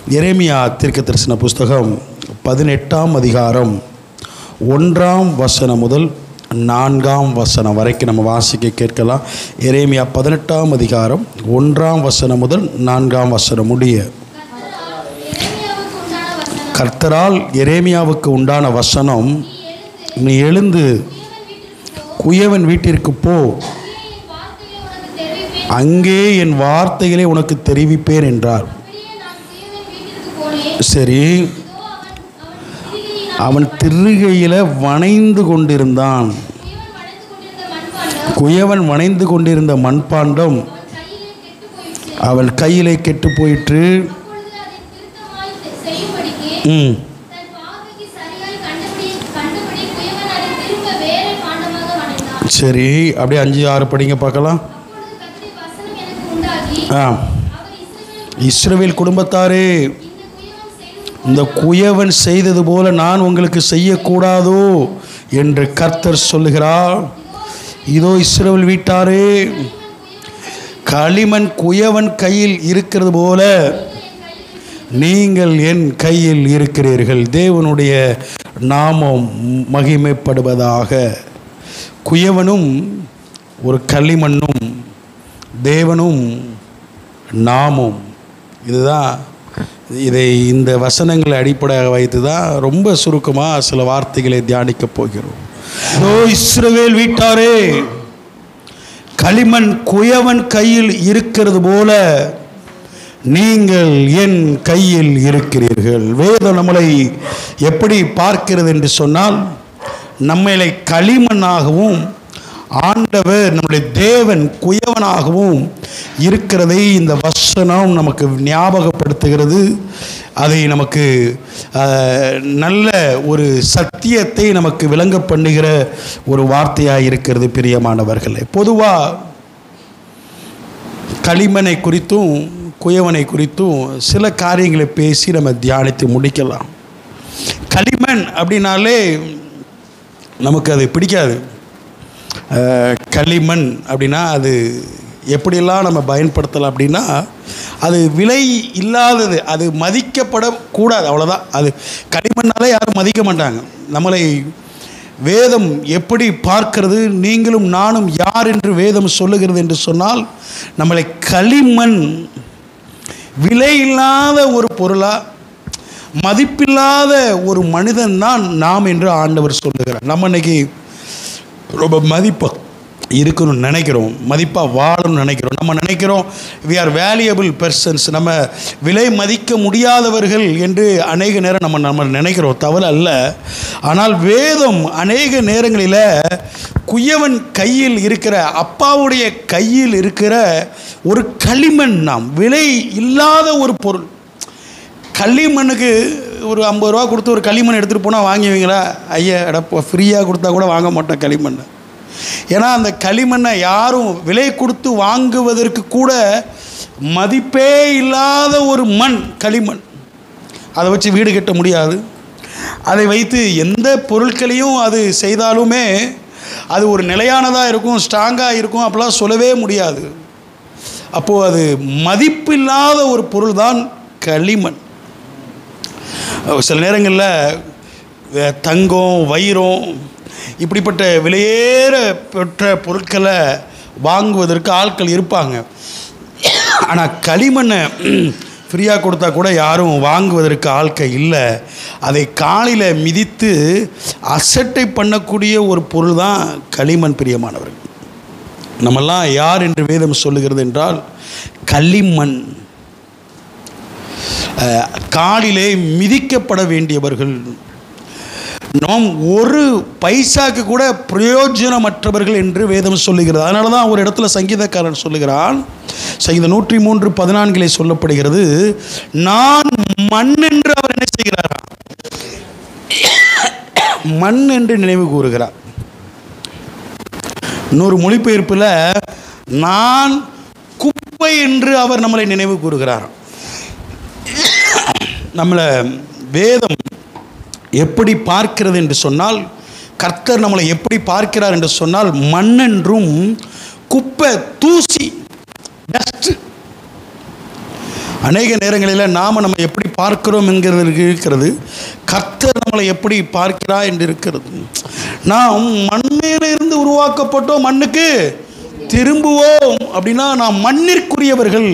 எரேமியா தீர்க்க தரிசன புஸ்தகம் பதினெட்டாம் அதிகாரம் ஒன்றாம் வசனம் முதல் நான்காம் வசனம் வரைக்கும் நம்ம வாசிக்க கேட்கலாம் எரேமியா பதினெட்டாம் அதிகாரம் ஒன்றாம் வசனம் முதல் நான்காம் வசனம் முடிய கர்த்தரால் எரேமியாவுக்கு உண்டான வசனம் நீ எழுந்து குயவன் வீட்டிற்கு போ அங்கே என் வார்த்தைகளை உனக்கு தெரிவிப்பேன் என்றார் சரி அவன் திருகையில் வணைந்து கொண்டிருந்தான் குயவன் வணைந்து கொண்டிருந்த மண்பாண்டம் அவள் கையிலே கெட்டு போயிற்று ம் சரி அப்படியே அஞ்சு ஆறு படிங்க பார்க்கலாம் ஆ இஸ்ரவேல் குடும்பத்தாரே இந்த குயவன் செய்தது போல நான் உங்களுக்கு செய்யக்கூடாதோ என்று கர்த்தர் சொல்லுகிறார் இதோ இஸ்ரவேல் வீட்டாரே களிமண் குயவன் கையில் இருக்கிறது போல நீங்கள் என் கையில் இருக்கிறீர்கள் தேவனுடைய நாமம் மகிமைப்படுவதாக குயவனும் ஒரு களிமண்ணும் தேவனும் நாமும் இதுதான் இதை இந்த வசனங்களை அடிப்படையாக வைத்து தான் ரொம்ப சுருக்கமாக சில வார்த்தைகளை தியானிக்கப் போகிறோம் ஓ இஸ்ரவேல் வீட்டாரே களிமண் குயவன் கையில் இருக்கிறது போல நீங்கள் என் கையில் இருக்கிறீர்கள் வேதம் நம்மளை எப்படி பார்க்கிறது என்று சொன்னால் நம்மளை களிமண்ணாகவும் ஆண்டவர் நம்முடைய தேவன் குயவனாகவும் இருக்கிறதை இந்த வசனம் நமக்கு ஞாபகப்படுத்துகிறது அதை நமக்கு அஹ், நல்ல ஒரு சத்தியத்தை நமக்கு விளங்க பண்ணுகிற ஒரு வார்த்தையாக இருக்கிறது பிரியமானவர்களே பொதுவாக களிமனை குறித்தும் குயவனை குறித்தும் சில காரியங்களை பேசி நம்ம தியானித்து முடிக்கலாம் களிமண் அப்படின்னாலே நமக்கு அது பிடிக்காது அஹ், களிமண் அப்படின்னா அது எப்படியெல்லாம் நம்ம பயன்படுத்தலாம் அப்படின்னா அது விலை இல்லாதது அது மதிக்கப்படக்கூடாது அவ்வளோதான் அது களிமண்ணாலே யாரும் மதிக்க மாட்டாங்க நம்மளை வேதம் எப்படி பார்க்கிறது நீங்களும் நானும் யார் என்று வேதம் சொல்லுகிறது என்று சொன்னால் நம்மளை களிமண் விலை இல்லாத ஒரு பொருளாக மதிப்பில்லாத ஒரு மனிதன் தான் நாம் என்று ஆண்டவர் சொல்லுகிறார் நம்ம இன்னைக்கு ரொம்ப மதிப்பாக இருக்கணும்னு நினைக்கிறோம் மதிப்பாக வாழணும்னு நினைக்கிறோம் நம்ம நினைக்கிறோம் வி ஆர் வேல்யூபிள் பெர்சன்ஸ் நம்ம விலை மதிக்க முடியாதவர்கள் என்று அநேக நேரம் நம்ம நம்ம நினைக்கிறோம் தவறு அல்ல ஆனால் வேதம் அநேக நேரங்களில் குயவன் கையில் இருக்கிற அப்பாவுடைய கையில் இருக்கிற ஒரு களிமண் நாம் விலை இல்லாத ஒரு பொருள் களிமண்ணுக்கு ஒரு ஐம்பது ரூபா கொடுத்து ஒரு களிமண் எடுத்துகிட்டு போனால் வாங்குவீங்களா ஐயா எடப்போ ஃப்ரீயாக கொடுத்தா கூட வாங்க மாட்டேன் களிமண்ணை ஏன்னா அந்த களிமண்ணை யாரும் விலை கொடுத்து வாங்குவதற்கு கூட மதிப்பே இல்லாத ஒரு மண் களிமண் அதை வச்சு வீடு கட்ட முடியாது அதை வைத்து எந்த பொருட்களையும் அது செய்தாலுமே அது ஒரு நிலையானதாக இருக்கும் ஸ்ட்ராங்காக இருக்கும் அப்படிலாம் சொல்லவே முடியாது அப்போது அது மதிப்பில்லாத ஒரு பொருள் தான் களிமண் சில நேரங்களில் வே- தங்கம் வைரம் இப்படிப்பட்ட விலையேற பெற்ற பொருட்களை வாங்குவதற்கு ஆட்கள் இருப்பாங்க ஆனால் களிமண்ணை ஃப்ரீயாக கொடுத்தா கூட யாரும் வாங்குவதற்கு ஆட்கள் இல்லை அதை காலில் மிதித்து அசட்டை பண்ணக்கூடிய ஒரு பொருள் தான் களிமண் பிரியமானவர்கள் நம்மெல்லாம் யார் என்று வேதம் சொல்லுகிறது என்றால் களிமண் அஹ், காலிலே மிதிக்கப்பட வேண்டியவர்கள் நாம் ஒரு பைசாக்கு கூட பிரயோஜனமற்றவர்கள் என்று வேதம் சொல்லுகிறது அதனால தான் ஒரு இடத்துல சங்கீதக்காரன் சொல்லுகிறான் சங்கீத நூற்றி மூன்று பதினான்கிலே சொல்லப்படுகிறது நான் மண் என்று அவர் என்ன செய்கிறாரா மண் என்று நினைவு கூறுகிறார் இன்னொரு மொழிபெயர்ப்பில் நான் குப்பை என்று அவர் நம்மளை நினைவு கூறுகிறார் நம்மளை வேதம் எப்படி பார்க்கிறது என்று சொன்னால் கர்த்தர் நம்மளை எப்படி பார்க்கிறார் என்று சொன்னால் மண்ணென்றும் குப்பை தூசி டஸ்ட் அநேக நேரங்களில் நாம் நம்ம எப்படி பார்க்கிறோம் என்கிறது இருக்கிறது கர்த்தர் நம்மளை எப்படி பார்க்கிறா என்று இருக்கிறது நாம் மண்ணிலிருந்து உருவாக்கப்பட்டோம் மண்ணுக்கு திரும்புவோம் அப்படின்னா நாம் மண்ணிற்குரியவர்கள்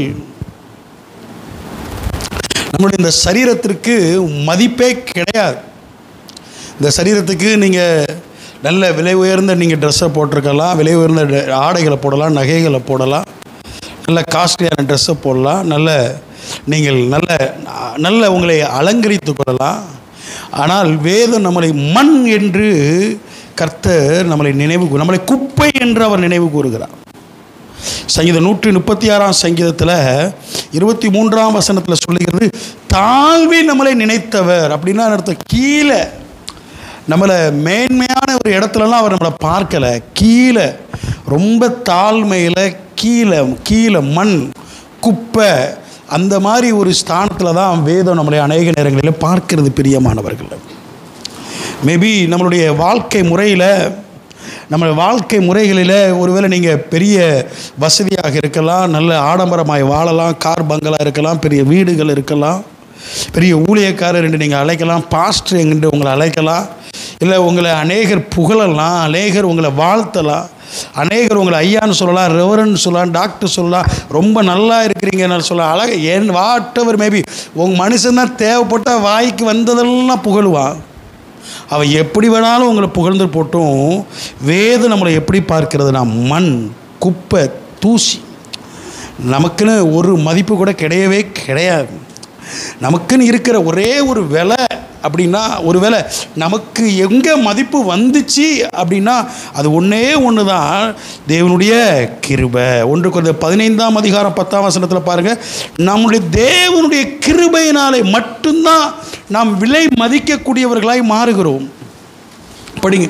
நம்மளுடைய இந்த சரீரத்திற்கு மதிப்பே கிடையாது இந்த சரீரத்துக்கு நீங்கள் நல்ல விலை உயர்ந்த நீங்கள் ட்ரெஸ்ஸை போட்டிருக்கலாம் விலை உயர்ந்த ட- ஆடைகளை போடலாம் நகைகளை போடலாம் நல்ல காஸ்ட்லியான ட்ரெஸ்ஸை போடலாம் நல்ல நீங்கள் நல்ல நல்ல உங்களை அலங்கரித்து கொள்ளலாம் ஆனால் வேதம் நம்மளை மண் என்று கர்த்தர் நம்மளை நினைவு கூ- நம்மளை குப்பை என்று அவர் நினைவு கூறுகிறார் சங்கீதம் நூற்றி முப்பத்தி ஆறாம் சங்கீதத்தில் இருபத்தி மூன்றாம் வசனத்தில் சொல்லுகிறது தாழ்வி நம்மளை நினைத்தவர் அப்படின்னா அர்த்தம் கீழே நம்மளை மேன்மையான ஒரு இடத்துலலாம் அவர் நம்மளை பார்க்கலை கீழே ரொம்ப தாழ்மையில் கீழே கீழே மண் குப்பை அந்த மாதிரி ஒரு ஸ்தானத்தில் தான் வேதம் நம்மளை அநேக நேரங்களில் பார்க்கிறது பிரியமானவர்கள் மேபி நம்மளுடைய வாழ்க்கை முறையில் நம்ம வாழ்க்கை முறைகளில் ஒருவேளை நீங்கள் பெரிய வசதியாக இருக்கலாம் நல்ல ஆடம்பரமாய் வாழலாம் கார் பங்களா இருக்கலாம் பெரிய வீடுகள் இருக்கலாம் பெரிய ஊழியக்காரர் என்று நீங்கள் அழைக்கலாம் பாஸ்டர் என்று உங்களை அழைக்கலாம் இல்லை உங்களை அநேகர் புகழலாம் அநேகர் உங்களை வாழ்த்தலாம் அநேகர் உங்களை ஐயான்னு சொல்லலாம் ரெவரன் சொல்லலாம் டாக்டர் சொல்லலாம் ரொம்ப நல்லா இருக்கிறீங்கன்னு சொல்லலாம் அழக என் வாட் எவர் மேபி உங்கள் மனுஷன்தான் தேவைப்பட்டால் வாய்க்கு வந்ததெல்லாம் புகழுவான் அவன் எப்படி வேணாலும் உங்களை புகழ்ந்து போட்டும் வேதம் நம்மளை எப்படி பார்க்கிறதுனா மண் குப்பை தூசி நமக்குன்னு ஒரு மதிப்பு கூட கிடையவே கிடையாது நமக்குன்னு இருக்கிற ஒரே ஒரு விலை அப்படின்னா ஒரு வேளை நமக்கு எங்கே மதிப்பு வந்துச்சு அப்படின்னா அது ஒன்றே ஒன்று தான் தேவனுடைய கிருபை ஒன்று கொஞ்சம் பதினைந்தாம் அதிகாரம் பத்தாம் வசனத்தில் பாருங்கள் நம்முடைய தேவனுடைய கிருபையினாலே மட்டும்தான் நாம் விலை மதிக்கக்கூடியவர்களாய் மாறுகிறோம் படிங்க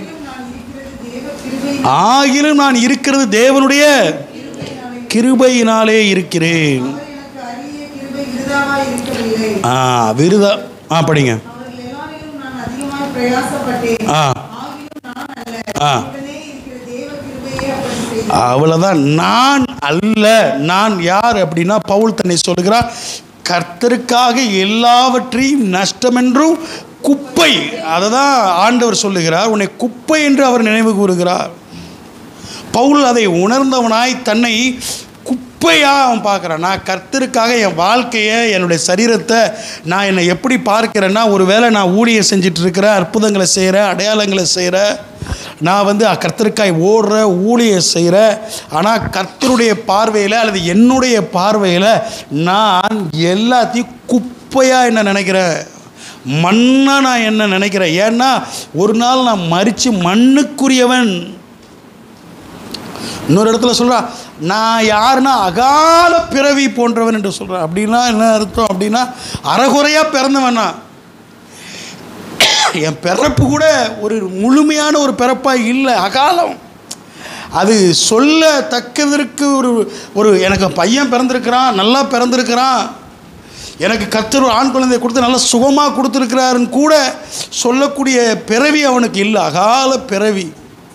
ஆகிலும் நான் இருக்கிறது தேவனுடைய கிருபையினாலே இருக்கிறேன் எனக்கு அரிய கிருபை விருதாவாய் இருக்கவில்லை ஆ விருதா ஆ படிங்க அவர்கள் எல்லாரிலும் நான் அதிகமாய் பிரயாசப்பட்டேன் ஆ ஆகிலும் நான் அல்ல ஆ உடனே இருக்கிற தேவ கிருபையே அப்படி செய்தது அவ்வளோதான் நான் அல்ல நான் யார் அப்படின்னா பவுல் தன்னை சொல்கிறார் கர்த்தருக்காக எல்லாவற்றையும் நஷ்டமென்றும் குப்பை அதை தான் ஆண்டவர் சொல்லுகிறார் உன்னை குப்பை என்று அவர் நினைவு கூறுகிறார் பவுல் அதை உணர்ந்தவனாய் தன்னை குப்பையாக அவன் பார்க்குறான் நான் கர்த்தருக்காக என் வாழ்க்கையை என்னுடைய சரீரத்தை நான் என்னை எப்படி பார்க்கிறேன்னா ஒருவேளை நான் ஊழியம் செஞ்சுட்டு இருக்கிறேன் அற்புதங்களை செய்கிறேன் அடையாளங்களை செய்கிறேன் நான் வந்து கர்த்தருக்காய் ஓடுற ஊழியம் செய்கிறேன் ஆனால் கர்த்தருடைய பார்வையில் அல்லது என்னுடைய பார்வையில் நான் எல்லாத்தையும் குப்பையாக என்ன நினைக்கிறேன் மண்ணா நான் என்ன நினைக்கிறேன் ஏன்னா ஒரு நாள் நான் மறித்து மண்ணுக்குரியவன் இன்னொரு இடத்துல சொல்றா நான் யாருன்னா அகால பிறவி போன்றவன் என்று சொல்கிறேன் அப்படின்னா என்ன அர்த்தம் அப்படின்னா அறகுறையாக பிறந்தவனா என் பிறப்பு கூட ஒரு முழுமையான ஒரு பிறப்பாக இல்லை அகாலம் அது சொல்லத்தக்கதற்கு ஒரு ஒரு எனக்கு பையன் பிறந்திருக்கிறான் நல்லா பிறந்திருக்கிறான் எனக்கு கத்தர் ஒரு ஆண் குழந்தையை கொடுத்து நல்லா சுகமாக கொடுத்துருக்கிறாருன்னு கூட சொல்லக்கூடிய பிறவி அவனுக்கு இல்லை அகால பிறவி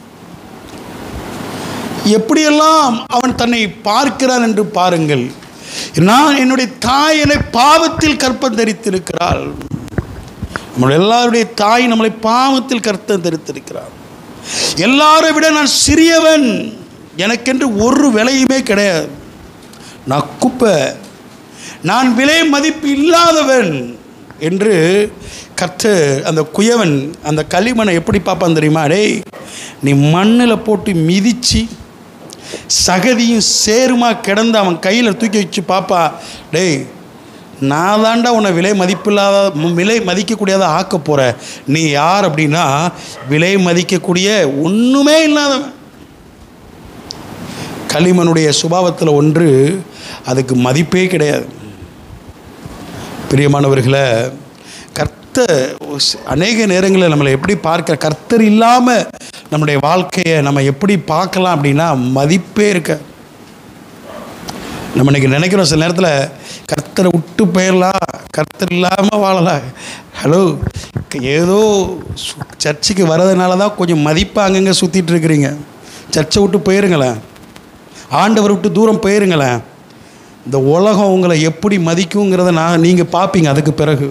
எப்படியெல்லாம் அவன் தன்னை பார்க்கிறான் என்று பாருங்கள் நான் என்னுடைய தாய் என்னை பாவத்தில் கற்பம் தரித்திருக்கிறாள் நம்முடைய எல்லாருடைய தாய் நம்மளை பாவத்தில் கற்பம் தரித்திருக்கிறார் எல்லாரை விட நான் சிறியவன் எனக்கென்று ஒரு விலையுமே கிடையாது நான் குப்பை நான் விலை மதிப்பு இல்லாதவன் என்று கர்த்தர் அந்த குயவன் அந்த களிமண்ணை எப்படி பார்ப்பான் தெரியுமா டேய் நீ மண்ணில் போட்டு மிதிச்சு சகதியும் சேருமா கிடந்து அவன் கையில் தூக்கி வச்சு பாப்பா டேய் நான் தாண்டா உன்னை விலை மதிப்பில்லாத ம- விலை மதிக்கக்கூடியதை ஆக்க போகிற நீ யார் அப்படின்னா விலை மதிக்கக்கூடிய ஒன்றுமே இல்லாதவன் களிமனுடைய சுபாவத்தில் ஒன்று அதுக்கு மதிப்பே கிடையாது பிரியமானவர்களை கர்த்தர் அநேக நேரங்களில் நம்மளை எப்படி பார்க்க கர்த்தர் இல்லாமல் நம்முடைய வாழ்க்கையை நம்ம எப்படி பார்க்கலாம் அப்படின்னா மதிப்பே இருக்க நம்ம இன்னைக்கு நினைக்கிறோம் சில நேரத்தில் கர்த்தரை விட்டு போயிடலாம் கர்த்தர் இல்லாமல் வாழலாம் ஹலோ ஏதோ சு- சர்ச்சுக்கு வர்றதுனால தான் கொஞ்சம் மதிப்பாக அங்கங்கே சுற்றிட்டு இருக்கிறீங்க சர்ச்சை விட்டு போயிருங்களேன் ஆண்டவர் விட்டு தூரம் போயிருங்களேன் இந்த உலகம் உங்களை எப்படி மதிக்குங்கிறத நான் நீங்கள் பார்ப்பீங்க அதுக்கு பிறகு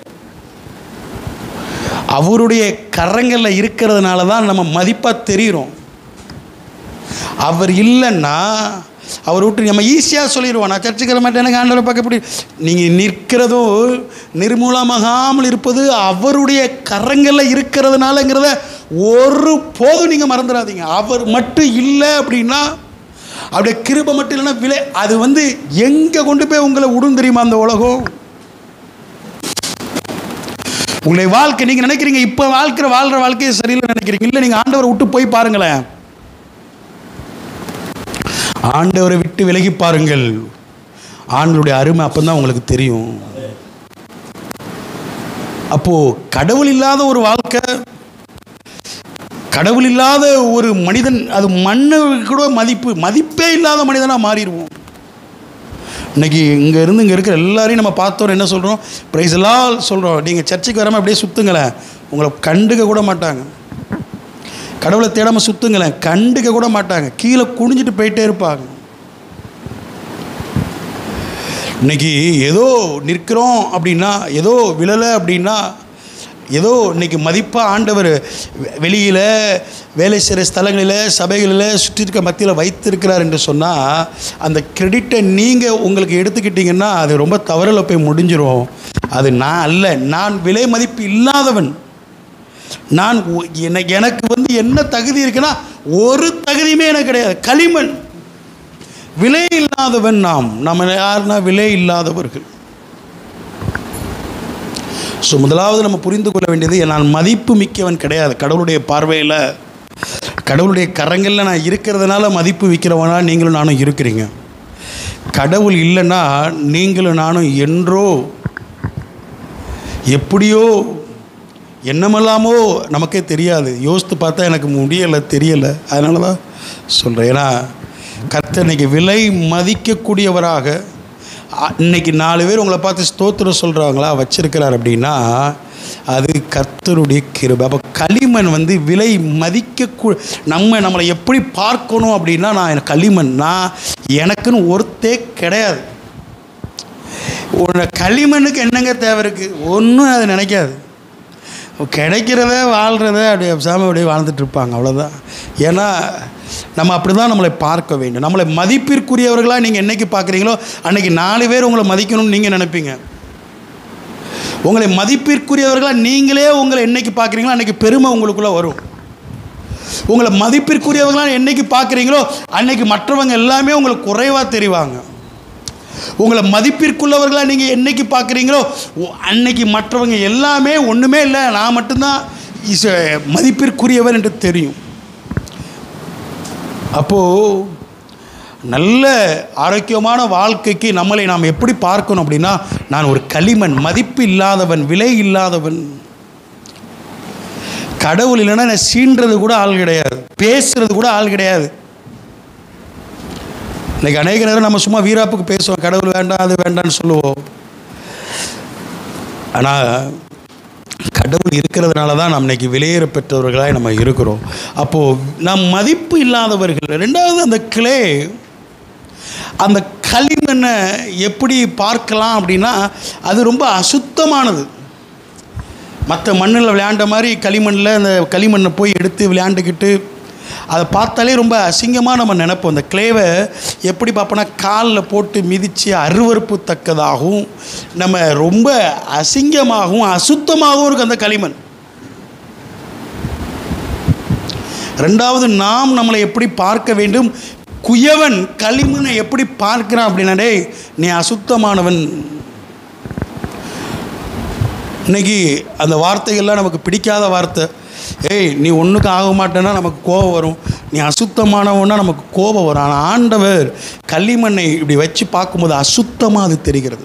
அவருடைய கரங்களில் இருக்கிறதுனால தான் நம்ம மதிப்பாக தெரிகிறோம் அவர் இல்லைன்னா அவர் விட்டு நம்ம ஈஸியாக சொல்லிடுவோம் நான் சர்ச்சுக்கு வர மாட்டேன் எனக்கு ஆண்டவரை பார்க்க எப்படி நீங்கள் நிற்கிறதும் நிர்மூலமாகாமல் இருப்பது அவருடைய கரங்களில் இருக்கிறதுனாலங்கிறத ஒரு போதும் நீங்கள் மறந்துடாதீங்க அவர் மட்டும் இல்லை அப்படின்னா அப்படியே கிருபை மட்டும் இல்லைன்னா விலை அது வந்து எங்கே கொண்டு போய் உங்களை விடும் தெரியுமா அந்த உலகம் உங்களை வாழ்க்கை நீங்கள் நினைக்கிறீங்க இப்போ வாழ்க்கிற வாழ்கிற வாழ்க்கையை சரியில்லை நினைக்கிறீங்க இல்லை நீங்கள் ஆண்டவரை விட்டு போய் பாருங்களேன் ஆண்டவரை விட்டு விலகி பாருங்கள் ஆண்டவருடைய அருமை அப்போ தான் உங்களுக்கு தெரியும் அப்போ கடவுள் இல்லாத ஒரு வாழ்க்கை கடவுள் இல்லாத ஒரு மனிதன் அது மண்ணுக்கு கூட மதிப்பு மதிப்பே இல்லாத மனிதனாக மாறிடுவோம் இன்னைக்கு இங்கே இருந்து இங்கே இருக்கிற எல்லாரையும் நம்ம பார்த்தோம் என்ன சொல்கிறோம் ப்ரைஸ் எல்லாம் சொல்கிறோம் நீங்கள் சர்ச்சுக்கு வராமல் அப்படியே சுற்றுங்களேன் உங்களை கண்டுக்க கூட மாட்டாங்க கடவுளை தேடாமல் சுற்றுங்களேன் கண்டுக்க கூட மாட்டாங்க கீழே குனிஞ்சிட்டு போயிட்டே இருப்பாங்க இன்னைக்கு ஏதோ நிற்கிறோம் அப்படின்னா ஏதோ விழலை அப்படின்னா ஏதோ இன்னைக்கு மதிப்பாக ஆண்டவர் வெளியில் வேலை செய்கிற ஸ்தலங்களில் சபைகளில் சுற்றி இருக்க மத்தியில் வைத்திருக்கிறார் என்று சொன்னால் அந்த கிரெடிட்டை நீங்கள் உங்களுக்கு எடுத்துக்கிட்டிங்கன்னா அது ரொம்ப தவறில் போய் முடிஞ்சிரும் அது நான் அல்ல நான் விலை மதிப்பு இல்லாதவன் நான் ஒ- என- எனக்கு வந்து என்ன தகுதி இருக்குன்னா ஒரு தகுதியுமே எனக்கு கிடையாது களிமண் விலை இல்லாதவன் நாம் நம்ம யாருன்னா விலை இல்லாதவர்கள் ஸோ முதலாவது நம்ம புரிந்து கொள்ள வேண்டியது நான் மதிப்பு மிக்கவன் கிடையாது கடவுளுடைய பார்வையில் கடவுளுடைய கரங்களில் நான் இருக்கிறதுனால மதிப்பு விற்கிறவனா நீங்களும் நானும் இருக்கிறீங்க கடவுள் இல்லைன்னா நீங்களும் நானும் என்றோ எப்படியோ என்னமெல்லாமோ நமக்கே தெரியாது யோசித்து பார்த்தா எனக்கு முடியலை தெரியலை அதனால தான் சொல்கிறேன் ஏன்னா கர்த்தர் இன்னைக்கு விலை மதிக்கக்கூடியவராக அ- இன்னைக்கு நாலு பேர் உங்களை பார்த்து ஸ்தோத்திரம் சொல்கிறாங்களா வச்சிருக்கிறார் அப்படின்னா அது கர்த்தருடைய கிருபை அப்போ களிமண் வந்து விலை மதிக்க நம்ம நம்மளை எப்படி பார்க்கணும் அப்படின்னா நான் களிமண் நான் எனக்குன்னு ஒருத்தே கிடையாது உன்னோட களிமண்ணுக்கு என்னங்க தேவை இருக்குது ஒன்றும் அது நினைக்காது கிடைக்கிறத வாழ்கிறத அப்படியே சாமி அப்படியே வாழ்ந்துட்டு இருப்பாங்க அவ்வளோதான் ஏன்னா நம்ம அப்படி தான் நம்மளை பார்க்க வேண்டும் நம்மளை மதிப்பிற்குரியவர்களாக நீங்கள் என்னைக்கு பார்க்குறீங்களோ அன்னைக்கு நாலு பேர் உங்களை மதிக்கணும்னு நீங்கள் நினைப்பீங்க உங்களை மதிப்பிற்குரியவர்களாக நீங்களே உங்களை என்னைக்கு பார்க்குறீங்களோ அன்னைக்கு பெருமை உங்களுக்குள்ளே வரும் உங்களை மதிப்பிற்குரியவர்களாக என்னைக்கு பார்க்குறீங்களோ அன்னைக்கு மற்றவங்க எல்லாமே உங்களுக்கு குறைவாக தெரிவாங்க உங்களை மதிப்பிற்குள்ளவர்களாக நீங்கள் என்னைக்கு பார்க்குறீங்களோ ஒ- அன்னைக்கு மற்றவங்க எல்லாமே ஒன்றுமே இல்லை நான் மட்டும்தான் இஸ் மதிப்பிற்குரியவர் என்று தெரியும் அப்போது நல்ல ஆரோக்கியமான வாழ்க்கைக்கு நம்மளை நாம் எப்படி பார்க்கணும் அப்படின்னா நான் ஒரு களிமண் மதிப்பு இல்லாதவன் விலை இல்லாதவன் கடவுள் இல்லைன்னா நான் சீன்றது கூட ஆள் கிடையாது பேசுறது கூட ஆள் கிடையாது இன்னைக்கு அநேக நேரம் நம்ம சும்மா வீராப்புக்கு பேசுவோம் கடவுள் வேண்டாம் அது வேண்டாம்னு சொல்லுவோம் ஆனால் கடவுள் இருக்கிறதுனால தான் நம்ம இன்னைக்கு வெளியேற பெற்றவர்களாக நம்ம இருக்கிறோம் அப்போது நம் மதிப்பு இல்லாதவர்கள் ரெண்டாவது அந்த கிளே அந்த களிமண்ணை எப்படி பார்க்கலாம் அப்படின்னா அது ரொம்ப அசுத்தமானது மற்ற மண்ணில் விளையாண்ட மாதிரி களிமண்ணில் அந்த களிமண்ணை போய் எடுத்து விளையாண்டுக்கிட்டு அதை பார்த்தாலே ரொம்ப அசிங்கமாக நம்ம நினைப்போம் அந்த கிளேவை எப்படி பார்ப்போன்னா காலில் போட்டு மிதித்து அருவருப்பு தக்கதாகவும் நம்ம ரொம்ப அசிங்கமாகவும் அசுத்தமாகவும் இருக்கும் அந்த களிமண் ரெண்டாவது நாம் நம்மளை எப்படி பார்க்க வேண்டும் குயவன் களிமண்ணை எப்படி பார்க்கிறான் அப்படின்னா டேய் நீ அசுத்தமானவன் இன்னைக்கு அந்த வார்த்தைகள்லாம் நமக்கு பிடிக்காத வார்த்தை ஏய் நீ ஒன்றுக்கு ஆக மாட்டேன்னா நமக்கு கோபம் வரும் நீ அசுத்தமானவன்னா நமக்கு கோபம் வரும் ஆனால் ஆண்டவர் களிமண்ணை இப்படி வச்சு பார்க்கும்போது அசுத்தமாக அது தெரிகிறது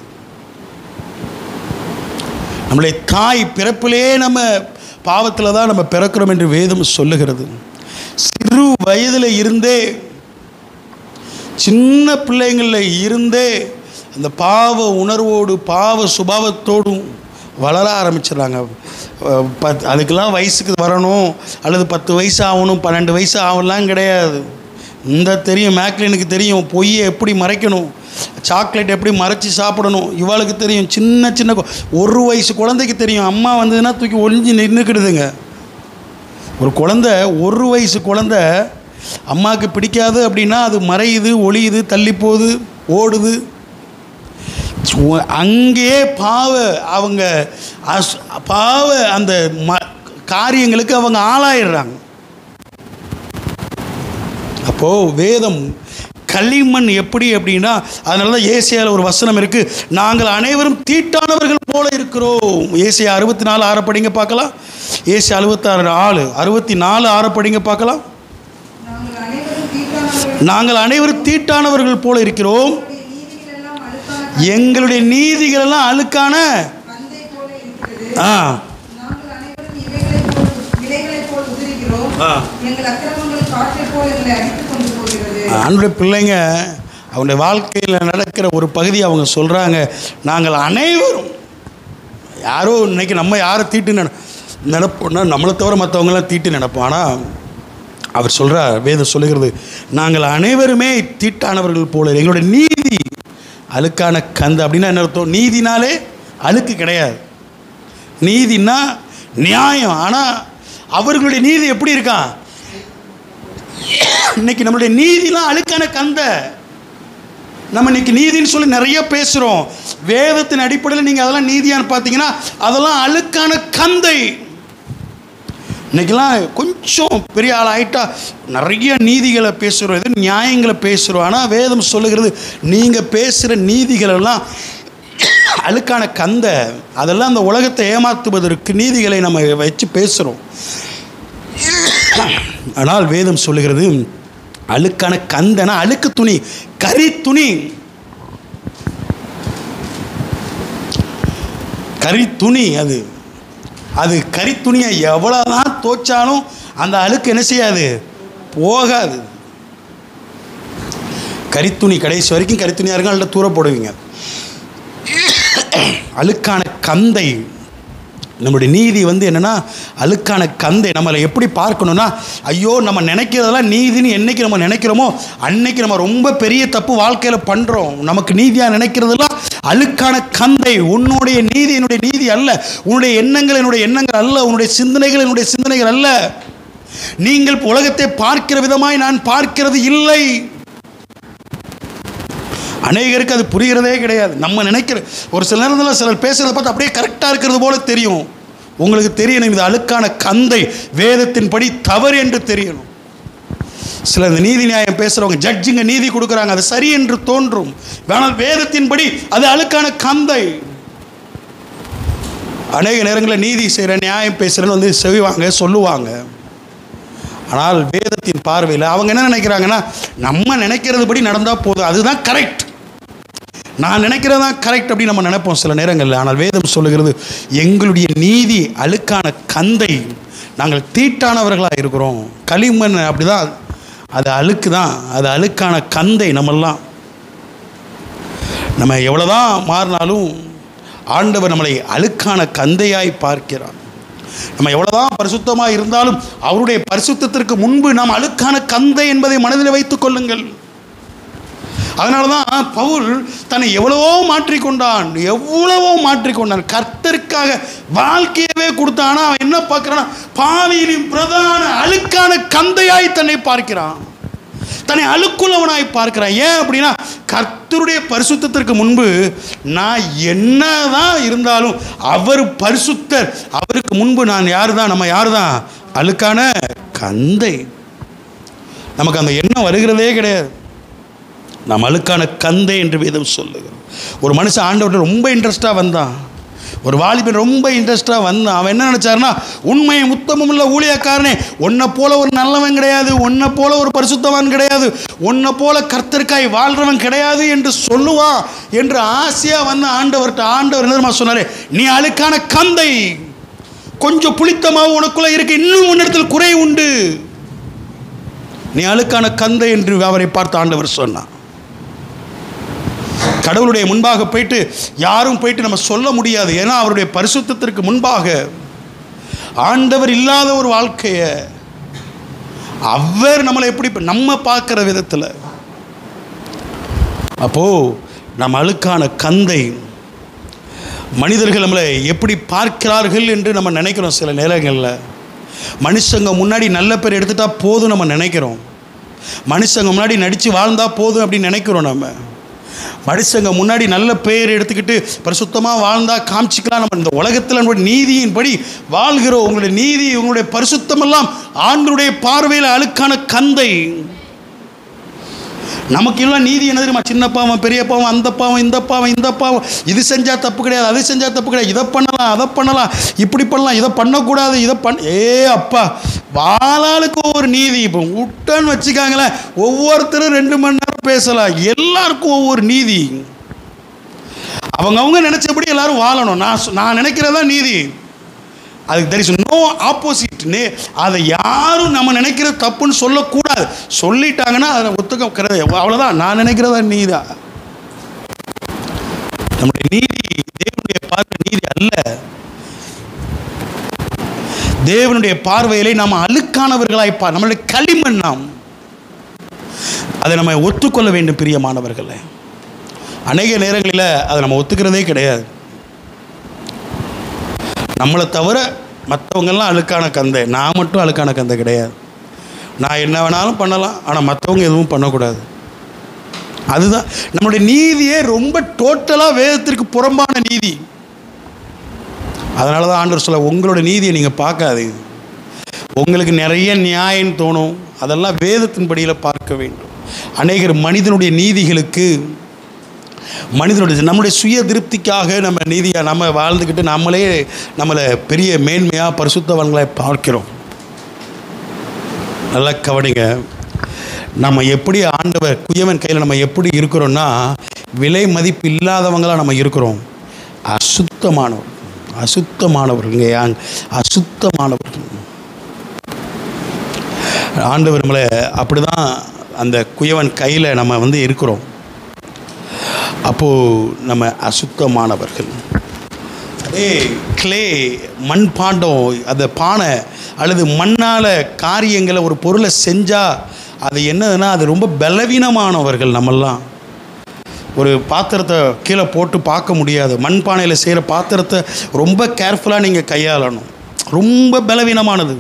நம்மளை தாய் பிறப்பிலே நம்ம பாவத்தில் தான் நம்ம பிறக்கிறோம் என்று வேதம் சொல்லுகிறது சிறு வயதில் இருந்தே சின்ன பிள்ளைங்களில் இருந்தே அந்த பாவ உணர்வோடு பாவ சுபாவத்தோடும் வளர ஆரம்பிச்சிடுறாங்க அஹ் பத் அதுக்கெல்லாம் வயசுக்கு வரணும் அல்லது பத்து வயசு ஆகணும் பன்னெண்டு வயசு ஆகலாம் கிடையாது இந்த தெரியும் மேக்லினுக்கு தெரியும் பொய்யை எப்படி மறைக்கணும் சாக்லேட் எப்படி மறைச்சி சாப்பிடணும் இவளுக்கு தெரியும் சின்ன சின்ன கொ- ஒரு வயசு குழந்தைக்கு தெரியும் அம்மா வந்ததுன்னா தூக்கி ஒளிஞ்சு நின்றுக்கிடுதுங்க ஒரு குழந்தை ஒரு வயசு குழந்தை அம்மாவுக்கு பிடிக்காது அப்படின்னா அது மறையுது ஒளியுது தள்ளி போகுது ஓடுது சு- அங்கேயே பாவ அவங்க அஸ்- பாவ அந்த ம காரியங்களுக்கு அவங்க ஆளாயிடுறாங்க அப்போது வேதம் களிமண் எப்படி அப்படின்னா அதனால தான் ஏசியாவில் ஒரு வசனம் இருக்குது நாங்கள் அனைவரும் தீட்டானவர்கள் போல இருக்கிறோம் ஏசியா அறுபத்தி நாலு ஆற படிங்க பார்க்கலாம் ஏசியா அறுபத்தாறு ஆறு அறுபத்தி நாலு ஆற படிங்க பார்க்கலாம் நாங்கள் அனைவரும் தீட்டானவர்கள் நாங்கள் அனைவரும் தீட்டானவர்கள் போல இருக்கிறோம் எங்களுடைய நீதிகள் எல்லாம் அழுக்கான எங்களுடைய நீதிகள் எல்லாம் அழுக்கான கந்தை போல இருக்கிறது ஆ நாங்கள் அனைவரும் இவைகளைப் போல் விதைகளைப் போல் உதிர்கிறோம் ஆ. எங்கள் அக்கிரமங்கள் காற்றைப் போல் எங்களை அடித்துக் கொண்டு போகிறது ஆண்டுடைய பிள்ளைங்க அவனுடைய வாழ்க்கையில் நடக்கிற ஒரு பகுதி அவங்க சொல்கிறாங்க நாங்கள் அனைவரும் யாரோ இன்னைக்கு நம்ம யாரை தீட்டு நின நினைப்போம்னா நம்மளை தவிர மற்றவங்களாம் தீட்டு நினைப்போம் ஆனால் அவர் சொல்கிறார் வேதம் சொல்லுகிறது நாங்கள் அனைவருமே தீட்டானவர்கள் போல எங்களுடைய நீதி அழுக்கான கந்து அப்படின்னா என்ன அர்த்தம் நீதினாலே அழுக்கு கிடையாது நீதினா நியாயம் ஆனால் அவர்களுடைய நீதி எப்படி இருக்கான் இன்னைக்கு நம்மளுடைய நீதிலாம் அழுக்கான கந்த நம்ம இன்னைக்கு நீதின்னு சொல்லி நிறைய பேசுகிறோம் வேதத்தின் அடிப்படையில் நீங்கள் அதெல்லாம் நீதியான்னு பார்த்தீங்கன்னா அதெல்லாம் அழுக்கான கந்தை இன்னைக்கெல்லாம் கொஞ்சம் பெரிய ஆள் ஆயிட்டா நிறைய நீதிகளை பேசுகிறோம் எது நியாயங்களை பேசுகிறோம் ஆனால் வேதம் சொல்லுகிறது நீங்கள் பேசுகிற நீதிகள் எல்லாம் அழுக்கான கந்த அதெல்லாம் அந்த உலகத்தை ஏமாத்துவதற்கு நீதிகளை நம்ம வச்சு பேசுகிறோம் ஆனால் வேதம் சொல்லுகிறது அழுக்கான கந்தனா அழுக்கு துணி கரி துணி கரி துணி அது அது கரி துணியை எவ்வளோதான் தோச்சாலும் அந்த அழுக்கு என்ன செய்யாது போகாது கரித்துணி கடைசி வரைக்கும் கரித்துணியாக இருக்கும் அதில் தூர போடுவீங்க அழுக்கான கந்தை நம்முடைய நீதி வந்து என்னென்னா அழுக்கான கந்தை நம்மளை எப்படி பார்க்கணும்னா ஐயோ நம்ம நினைக்கிறதெல்லாம் நீதின்னு என்னைக்கு நம்ம நினைக்கிறோமோ அன்னைக்கு நம்ம ரொம்ப பெரிய தப்பு வாழ்க்கையில் பண்ணுறோம் நமக்கு நீதியாக நினைக்கிறதெல்லாம் அழுக்கான கந்தை உன்னுடைய நீதி என்னுடைய நீதி அல்ல உன்னுடைய எண்ணங்கள் என்னுடைய எண்ணங்கள் அல்ல உன்னுடைய சிந்தனைகள் என்னுடைய சிந்தனைகள் அல்ல நீங்கள் உலகத்தை பார்க்கிற விதமாய் நான் பார்க்கிறது இல்லை அநேகருக்கு அது புரிகிறதே கிடையாது நம்ம நினைக்கிற ஒரு சில நேரத்தில் சிலர் பேசுகிறத பார்த்து அப்படியே கரெக்டாக இருக்கிறது போல தெரியும் உங்களுக்கு தெரியணும் இது அழுக்கான கந்தை வேதத்தின்படி தவறு என்று தெரியணும் சில இந்த நீதி நியாயம் பேசுகிறவங்க ஜட்ஜுங்க நீதி கொடுக்குறாங்க அது சரி என்று தோன்றும் ஆனால் வேதத்தின்படி அது அழுக்கான கந்தை அநேக நேரங்களில் நீதி செய்கிற நியாயம் பேசுகிறேன்னு வந்து செவிவாங்க சொல்லுவாங்க ஆனால் வேதத்தின் பார்வையில் அவங்க என்ன நினைக்கிறாங்கன்னா நம்ம நினைக்கிறதுபடி நடந்தால் போதும் அதுதான் கரெக்ட் நான் நினைக்கிறது தான் கரெக்ட் அப்படின்னு நம்ம நினைப்போம் சில நேரங்களில் ஆனால் வேதம் சொல்லுகிறது எங்களுடைய நீதி அழுக்கான கந்தை நாங்கள் தீட்டானவர்களாக இருக்கிறோம் களிமண் அப்படிதான் அது அழுக்கு தான் அது அழுக்கான கந்தை நம்மெல்லாம் நம்ம எவ்வளோதான் மாறினாலும் ஆண்டவர் நம்மளை அழுக்கான கந்தையாய் பார்க்கிறார் நம்ம எவ்வளோதான் பரிசுத்தமாக இருந்தாலும் அவருடைய பரிசுத்தத்திற்கு முன்பு நாம் அழுக்கான கந்தை என்பதை மனதில் வைத்துக் கொள்ளுங்கள் அதனால தான் பவுல் தன்னை எவ்வளவோ மாற்றிக்கொண்டான் எவ்வளவோ மாற்றிக்கொண்டான் கர்த்தருக்காக வாழ்க்கையவே கொடுத்தான் ஆனால் அவன் என்ன பார்க்குறான்னா பாவியிலும் பிரதான அழுக்கான கந்தையாய் தன்னை பார்க்கிறான் தன்னை அழுக்குள்ளவனாய் பார்க்கிறான் ஏன் அப்படின்னா கர்த்தருடைய பரிசுத்தத்திற்கு முன்பு நான் என்னதான் இருந்தாலும் அவர் பரிசுத்தர் அவருக்கு முன்பு நான் யார் தான் நம்ம யார் தான் அழுக்கான கந்தை நமக்கு அந்த எண்ணம் வருகிறதே கிடையாது நாம் அழுக்கான கந்தை என்று வேதம் சொல்லுகிறோம் ஒரு மனுஷன் ஆண்டவர்கிட்ட ரொம்ப இன்ட்ரெஸ்டாக வந்தான் ஒரு வாலிபன் ரொம்ப இன்ட்ரெஸ்டாக வந்தான் அவன் என்ன நினச்சாருன்னா உண்மை உத்தமம் உள்ள ஊழியக்காரனே உன்னை போல ஒரு நல்லவன் கிடையாது உன்னை போல ஒரு பரிசுத்தவான் கிடையாது உன்னை போல கர்த்தருக்காய் வாழ்றவன் கிடையாது என்று சொல்லுவான் என்று ஆசையாக வந்த ஆண்டவர்கிட்ட ஆண்டவர் என்ன தெரியுமா சொன்னாரு நீ அழுக்கான கந்தை கொஞ்சம் புளித்தமாக உனக்குள்ள இருக்கு இன்னும் உன்னிடத்தில் குறை உண்டு நீ அழுக்கான கந்தை என்று அவரை பார்த்து ஆண்டவர் சொன்னான் கடவுளுடைய முன்பாக போயிட்டு யாரும் போயிட்டு நம்ம சொல்ல முடியாது ஏன்னா அவருடைய பரிசுத்தத்திற்கு முன்பாக ஆண்டவர் இல்லாத ஒரு வாழ்க்கையை அவர் நம்மளை எப்படி நம்ம பார்க்குற விதத்தில் அப்போது நம் அழுக்கான கந்தை மனிதர்கள் நம்மளை எப்படி பார்க்கிறார்கள் என்று நம்ம நினைக்கிறோம் சில நேரங்களில் மனுஷங்க முன்னாடி நல்ல பேர் எடுத்துட்டா போதும் நம்ம நினைக்கிறோம் மனுஷங்க முன்னாடி நடித்து வாழ்ந்தா போதும் அப்படின்னு நினைக்கிறோம் நம்ம மனுஷங்க முன்னாடி நல்ல பெயர் எடுத்துக்கிட்டு பரிசுத்தமாக வாழ்ந்தா காமிச்சிக்கலாம் நம்ம இந்த உலகத்தில் நம்மளுடைய நீதியின்படி வாழ்கிறோம் உங்களுடைய நீதி உங்களுடைய பரிசுத்தமெல்லாம் ஆண்களுடைய பார்வையில் அழுக்கான கந்தை நமக்கு எல்லாம் நீதி என்ன தெரியுமா சின்ன பாவம் பெரிய பாவம் அந்த பாவம் இந்த பாவம் இந்த பாவம் இது செஞ்சால் தப்பு கிடையாது அது செஞ்சால் தப்பு கிடையாது இதை பண்ணலாம் அதை பண்ணலாம் இப்படி பண்ணலாம் இதை பண்ணக்கூடாது இதை பண் ஏ அப்பா வாளாளுக்கு ஒவ்வொரு நீதி இப்போ விட்டன்னு வச்சுக்காங்களேன் ஒவ்வொருத்தரும் ரெண்டு மணி நேரம் பேசலாம் எல்லாருக்கும் ஒவ்வொரு நீதி அவங்க அவங்க நினச்சபடி எல்லாரும் வாழணும் நான் சொ- நான் நினைக்கிறதா நீதி அதுக்கு தெர் இஸ் நோ ஆப்போசிட் நே அதை யாரும் நம்ம நினைக்கிற தப்புன்னு சொல்லக்கூடாது சொல்லிட்டாங்கன்னா அதை ஒத்துக்க கிடையாது அவ்வளோதான் நான் நினைக்கிறதா நீதா நம்முடைய நீதி தேவனுடைய பார்வை நீதி அல்ல தேவனுடைய பார்வையிலே நாம் அழுக்கானவர்களாய் பார் நம்மளுடைய களிமண் நாம் அதை நம்ம ஒத்துக்கொள்ள வேண்டும் பிரியமானவர்களே அநேக நேரங்களில் அதை நம்ம ஒத்துக்கிறதே கிடையாது நம்மளை தவிர மற்றவங்கெல்லாம் அழுக்கான கந்தை நான் மட்டும் அழுக்கான கந்தை கிடையாது நான் என்ன வேணாலும் பண்ணலாம் ஆனால் மற்றவங்க எதுவும் பண்ணக்கூடாது அதுதான் நம்மளுடைய நீதியே ரொம்ப டோட்டலாக வேதத்திற்கு புறம்பான நீதி அதனால தான் ஆண்டவர் சொல்ல உங்களோட நீதியை நீங்கள் பார்க்காதீங்க உங்களுக்கு நிறைய நியாயம் தோணும் அதெல்லாம் வேதத்தின்படியில் பார்க்க வேண்டும் அநேகர் மனிதனுடைய நீதிகளுக்கு மனிதனுடைய நம்முடைய சுய திருப்திக்காக நம்ம நீதியாக நம்ம வாழ்ந்துக்கிட்டு நம்மளே நம்மளை பெரிய மேன்மையாக பரிசுத்தவன்களை பார்க்கிறோம் நல்லா கவனிங்க நம்ம எப்படி ஆண்டவர் குயவன் கையில் நம்ம எப்படி இருக்கிறோம்னா விலை மதிப்பு இல்லாதவங்களாக நம்ம இருக்கிறோம் அசுத்தமானவர் அசுத்தமானவர்கள் யாங் அசுத்தமானவர்கள் ஆண்டவர் நம்மளை அப்படி தான் அந்த குயவன் கையில் நம்ம வந்து இருக்கிறோம் அப்போது நம்ம அசுத்தமானவர்கள் அதே கிளே மண் பாண்டம் அந்த பானை அல்லது மண்ணால் காரியங்களை ஒரு பொருளை செஞ்சால் அது என்னதுன்னா அது ரொம்ப பலவீனமானவர்கள் நம்மெல்லாம் ஒரு பாத்திரத்தை கீழே போட்டு பார்க்க முடியாது மண் பானையில் செய்கிற பாத்திரத்தை ரொம்ப கேர்ஃபுல்லாக நீங்கள் கையாளணும் ரொம்ப பலவீனமானது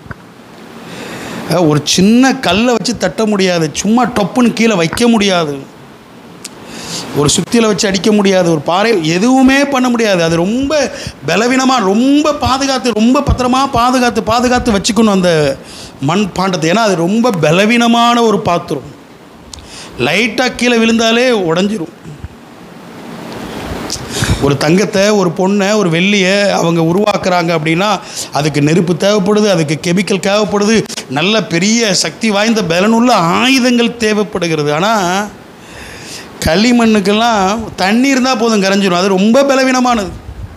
அஹ் ஒரு சின்ன கல்லை வச்சு தட்ட முடியாது சும்மா டொப்புன்னு கீழே வைக்க முடியாது ஒரு சுத்தியில் வச்சு அடிக்க முடியாது ஒரு பாறை எதுவுமே பண்ண முடியாது அது ரொம்ப பலவீனமாக ரொம்ப பாதுகாத்து ரொம்ப பத்திரமா பாதுகாத்து பாதுகாத்து வச்சுக்கணும் அந்த மண் பாண்டத்தை ஏன்னா அது ரொம்ப பலவீனமான ஒரு பாத்திரம் லைட்டாக கீழே விழுந்தாலே உடஞ்சிரும் ஒரு தங்கத்தை ஒரு பொண்ணை ஒரு வெள்ளியை அவங்க உருவாக்குறாங்க அப்படின்னா அதுக்கு நெருப்பு தேவைப்படுது அதுக்கு கெமிக்கல் தேவைப்படுது நல்ல பெரிய சக்தி வாய்ந்த பலனுள்ள ஆயுதங்கள் தேவைப்படுகிறது ஆனால் களிமண்ணுக்கெல்லாம் தண்ணி இருந்தால் போதும் கரைஞ்சிரும் அது ரொம்ப பலவீனமானது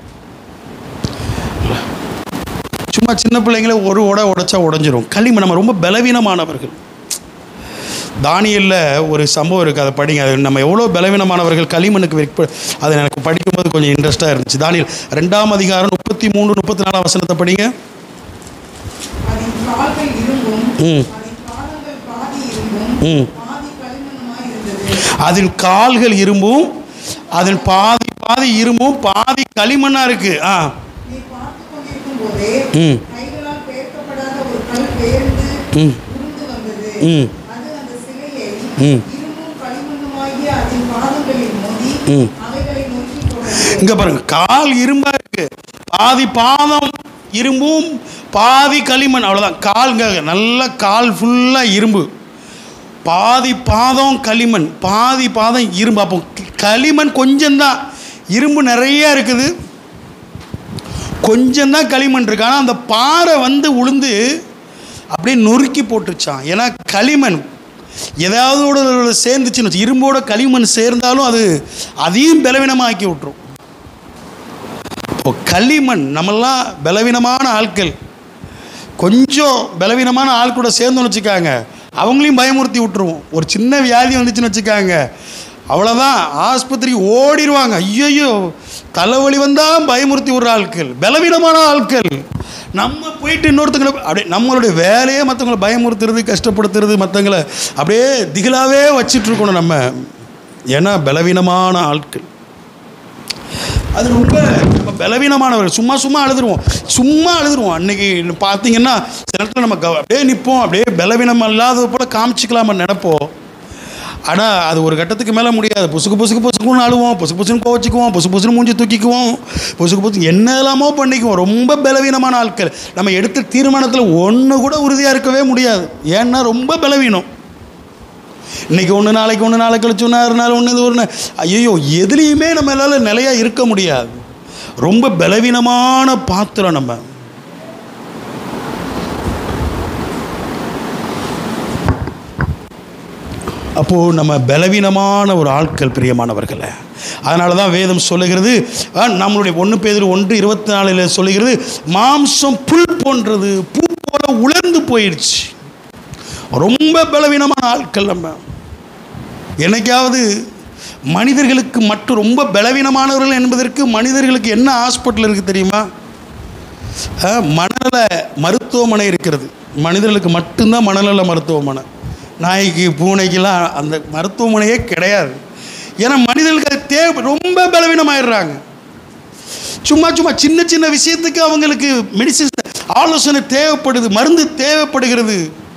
சும்மா சின்ன பிள்ளைங்கள ஒரு உடை உடைச்சா உடஞ்சிரும் களிமண் நம்ம ரொம்ப பலவீனமானவர்கள் தானியல்ல ஒரு சம்பவம் இருக்குது அதை படிங்க அது நம்ம எவ்வளோ பலவீனமானவர்கள் களிமண்ணுக்கு வெப்ப அதை எனக்கு படிக்கும்போது கொஞ்சம் இன்ட்ரெஸ்ட்டாக இருந்துச்சு தானியல் ரெண்டாம் அதிகாரம் முப்பத்தி மூணு முப்பத்தி நாலாம் வசனத்தை படிங்க அதன் கால்கள் இரும்பும் ம். அதன் பாதங்கள் பாதி இரும்பும் ம் பாதி களிமண்ணுமாய் இருந்தது அதன் கால்கள் இரும்பும் அதன் பாதி பாதி இரும்பும் பாதி களிமண்ணாக இருக்குது ஆ நீ பார்த்து கொண்டிருக்கும் போதே ம் கைகளால் பெயர்க்கப்படாத ஒரு கல் பெயர்ந்து ம் உருண்டு வந்தது ம் அது அந்த சிலையை ம். இரும்பும் களிமண்ணுமாகிய அதன் பாதங்களில் மோதி ம். அவைகளை நோக்கி போனது இங்கே பாருங்க கால் இரும்பா இருக்கு பாதி பாதம் இரும்பும் பாதி களிமண் அவ்வளோதான் கால்ங்க நல்ல கால் ஃபுல்லாக இரும்பு பாதி பாதம் களிமண் பாதி பாதம் இரும்பு அப்போ களிமண் கொஞ்சம்தான் இரும்பு நிறைய இருக்குது கொஞ்சம்தான் களிமண் இருக்கு ஆனால் அந்த பாறை வந்து உளுந்து அப்படியே நொறுக்கி போட்டுருச்சான் ஏன்னா களிமண் ஏதாவது சேர்ந்துச்சுன்னு வச்சு இரும்போட களிமண் சேர்ந்தாலும் அது அதையும் பலவீனமாக்கி விட்டுரும் இப்போ களிமண் நம்மெல்லாம் பலவீனமான ஆட்கள் கொஞ்சம் பலவீனமான ஆள் கூட சேர்ந்தோன்னு வச்சுக்காங்க அவங்களையும் பயமுறுத்தி விட்டுருவோம் ஒரு சின்ன வியாதி வந்துச்சுன்னு வச்சுக்காங்க அவ்வளோதான் ஆஸ்பத்திரி ஓடிடுவாங்க ஐயோ தலைவலி வந்தால் பயமுறுத்தி விடுற ஆட்கள் பலவீனமான ஆட்கள் நம்ம போயிட்டு இன்னொருத்தங்களை அப்படியே நம்மளுடைய வேலையே மற்றவங்களை பயமுறுத்துறது கஷ்டப்படுத்துறது மற்றவங்களை அப்படியே திகிலாவே வச்சிட்டு இருக்கணும் நம்ம ஏன்னா பலவீனமான ஆட்கள் அது ரொம்ப நம்ம பலவீனமானவர்கள் சும்மா சும்மா அழுதுருவோம் சும்மா அழுதுருவோம் அன்னைக்கு பார்த்தீங்கன்னா சில இடத்துல நம்ம கவ- அப்படியே நிற்போம் அப்படியே பலவீனம் இல்லாத போல காமிச்சிக்கலாமா நினைப்போம் ஆனால் அது ஒரு கட்டத்துக்கு மேலே முடியாது புசுக்கு புசுக்கு புசுக்குன்னு அழுவோம் புசு புசுன்னு கோவச்சிக்குவோம் புசு புசுன்னு மூஞ்சி தூக்கிக்குவோம் புசுக்கு புசு என்னெல்லாமோ பண்ணிக்குவோம் ரொம்ப பலவீனமான ஆட்கள் நம்ம எடுத்த தீர்மானத்தில் ஒன்று கூட உறுதியாக இருக்கவே முடியாது ஏன்னா ரொம்ப பலவீனம் இன்னைக்கு ஒன்று நாளைக்கு ஒன்று நாளை கழிச்சு ஒன்று ஆறு நாள் ஒன்று இது ஒன்று ஐயோ எதுலேயுமே நம்மளால நிலையாக இருக்க முடியாது ரொம்ப பலவீனமான பாத்திரம் நம்ம அப்போது நம்ம பலவீனமான ஒரு ஆட்கள் பிரியமானவர்களை அதனால தான் வேதம் சொல்லுகிறது ஆ, நம்மளுடைய ஒன்று பேர் ஒன்று இருபத்தி நாலில் சொல்லுகிறது மாம்சம் புல் போன்றது பூ போல உலர்ந்து போயிடுச்சு ரொம்ப பலவீனமான ஆட்கள் நம்ம என்னைக்காவது மனிதர்களுக்கு மட்டும் ரொம்ப பலவீனமானவர்கள் என்பதற்கு மனிதர்களுக்கு என்ன ஹாஸ்பிட்டல் இருக்குது தெரியுமா ஆ, மனநல மருத்துவமனை இருக்கிறது மனிதர்களுக்கு மட்டும்தான் மனநல மருத்துவமனை நாய்க்கு பூனைக்கெல்லாம் அந்த மருத்துவமனையே கிடையாது ஏன்னா மனிதர்களுக்கு அது தேவை ரொம்ப பலவீனமாயிடுறாங்க சும்மா சும்மா சின்ன சின்ன விஷயத்துக்கு அவங்களுக்கு மெடிசின்ஸ் ஆலோசனை தேவைப்படுது மருந்து தேவைப்படுகிறது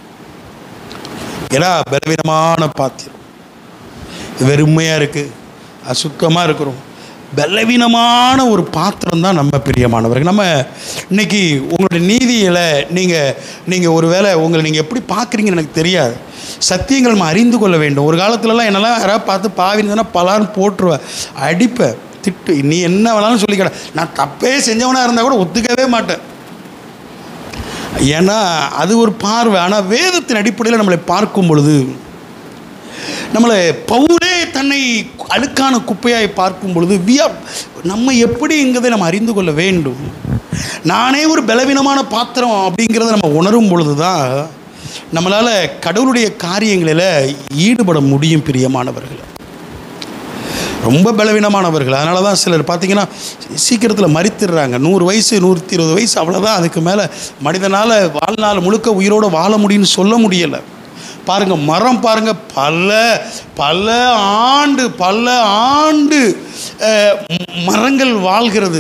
ஏன்னா பலவீனமான பாத்திரம் வெறுமையாக இருக்குது அசுத்தமாக இருக்கிறோம் பலவீனமான ஒரு பாத்திரம் தான் நம்ம பிரியமானவர்கள் நம்ம இன்னைக்கு உங்களுடைய நீதியில் நீங்கள் நீங்கள் ஒரு வேளை உங்களை நீங்கள் எப்படி பார்க்குறீங்கன்னு எனக்கு தெரியாது சத்தியங்கள் நம்ம அறிந்து கொள்ள வேண்டும் ஒரு காலத்துலலாம் என்னெல்லாம் யாராவது பார்த்து பாவிருந்தேன்னா பலான்னு போட்டுருவேன் அடிப்பேன் திட்டு நீ என்ன வேணாலும் சொல்லிக்கட நான் தப்பே செஞ்சவனாக இருந்தால் கூட ஒத்துக்கவே மாட்டேன் ஏன்னா அது ஒரு பார்வை ஆனால் வேதத்தின் அடிப்படையில் நம்மளை பார்க்கும் பொழுது நம்மளை பவுலே தன்னை அழுக்கான குப்பையாய் பார்க்கும் பொழுது we are- நம்ம எப்படி என்கிறதை நம்ம அறிந்து கொள்ள வேண்டும் நானே ஒரு பலவீனமான பாத்திரம் அப்படிங்கிறத நம்ம உணரும் பொழுது தான் நம்மளால் கடவுளுடைய காரியங்களில் ஈடுபட முடியும் பிரியமானவர்கள் ரொம்ப பலவீனமானவர்கள் அதனால தான் சிலர் பார்த்தீங்கன்னா சீக்கிரத்தில் மறித்துடுறாங்க நூறு வயசு நூற்றி இருபது வயசு அவ்வளோதான் அதுக்கு மேலே மனிதனால் வாழ்நாள் முழுக்க உயிரோடு வாழ முடியும்னு சொல்ல முடியலை பாருங்கள் மரம் பாருங்கள் பல பல ஆண்டு பல ஆண்டு அஹ், ம- மரங்கள் வாழ்கிறது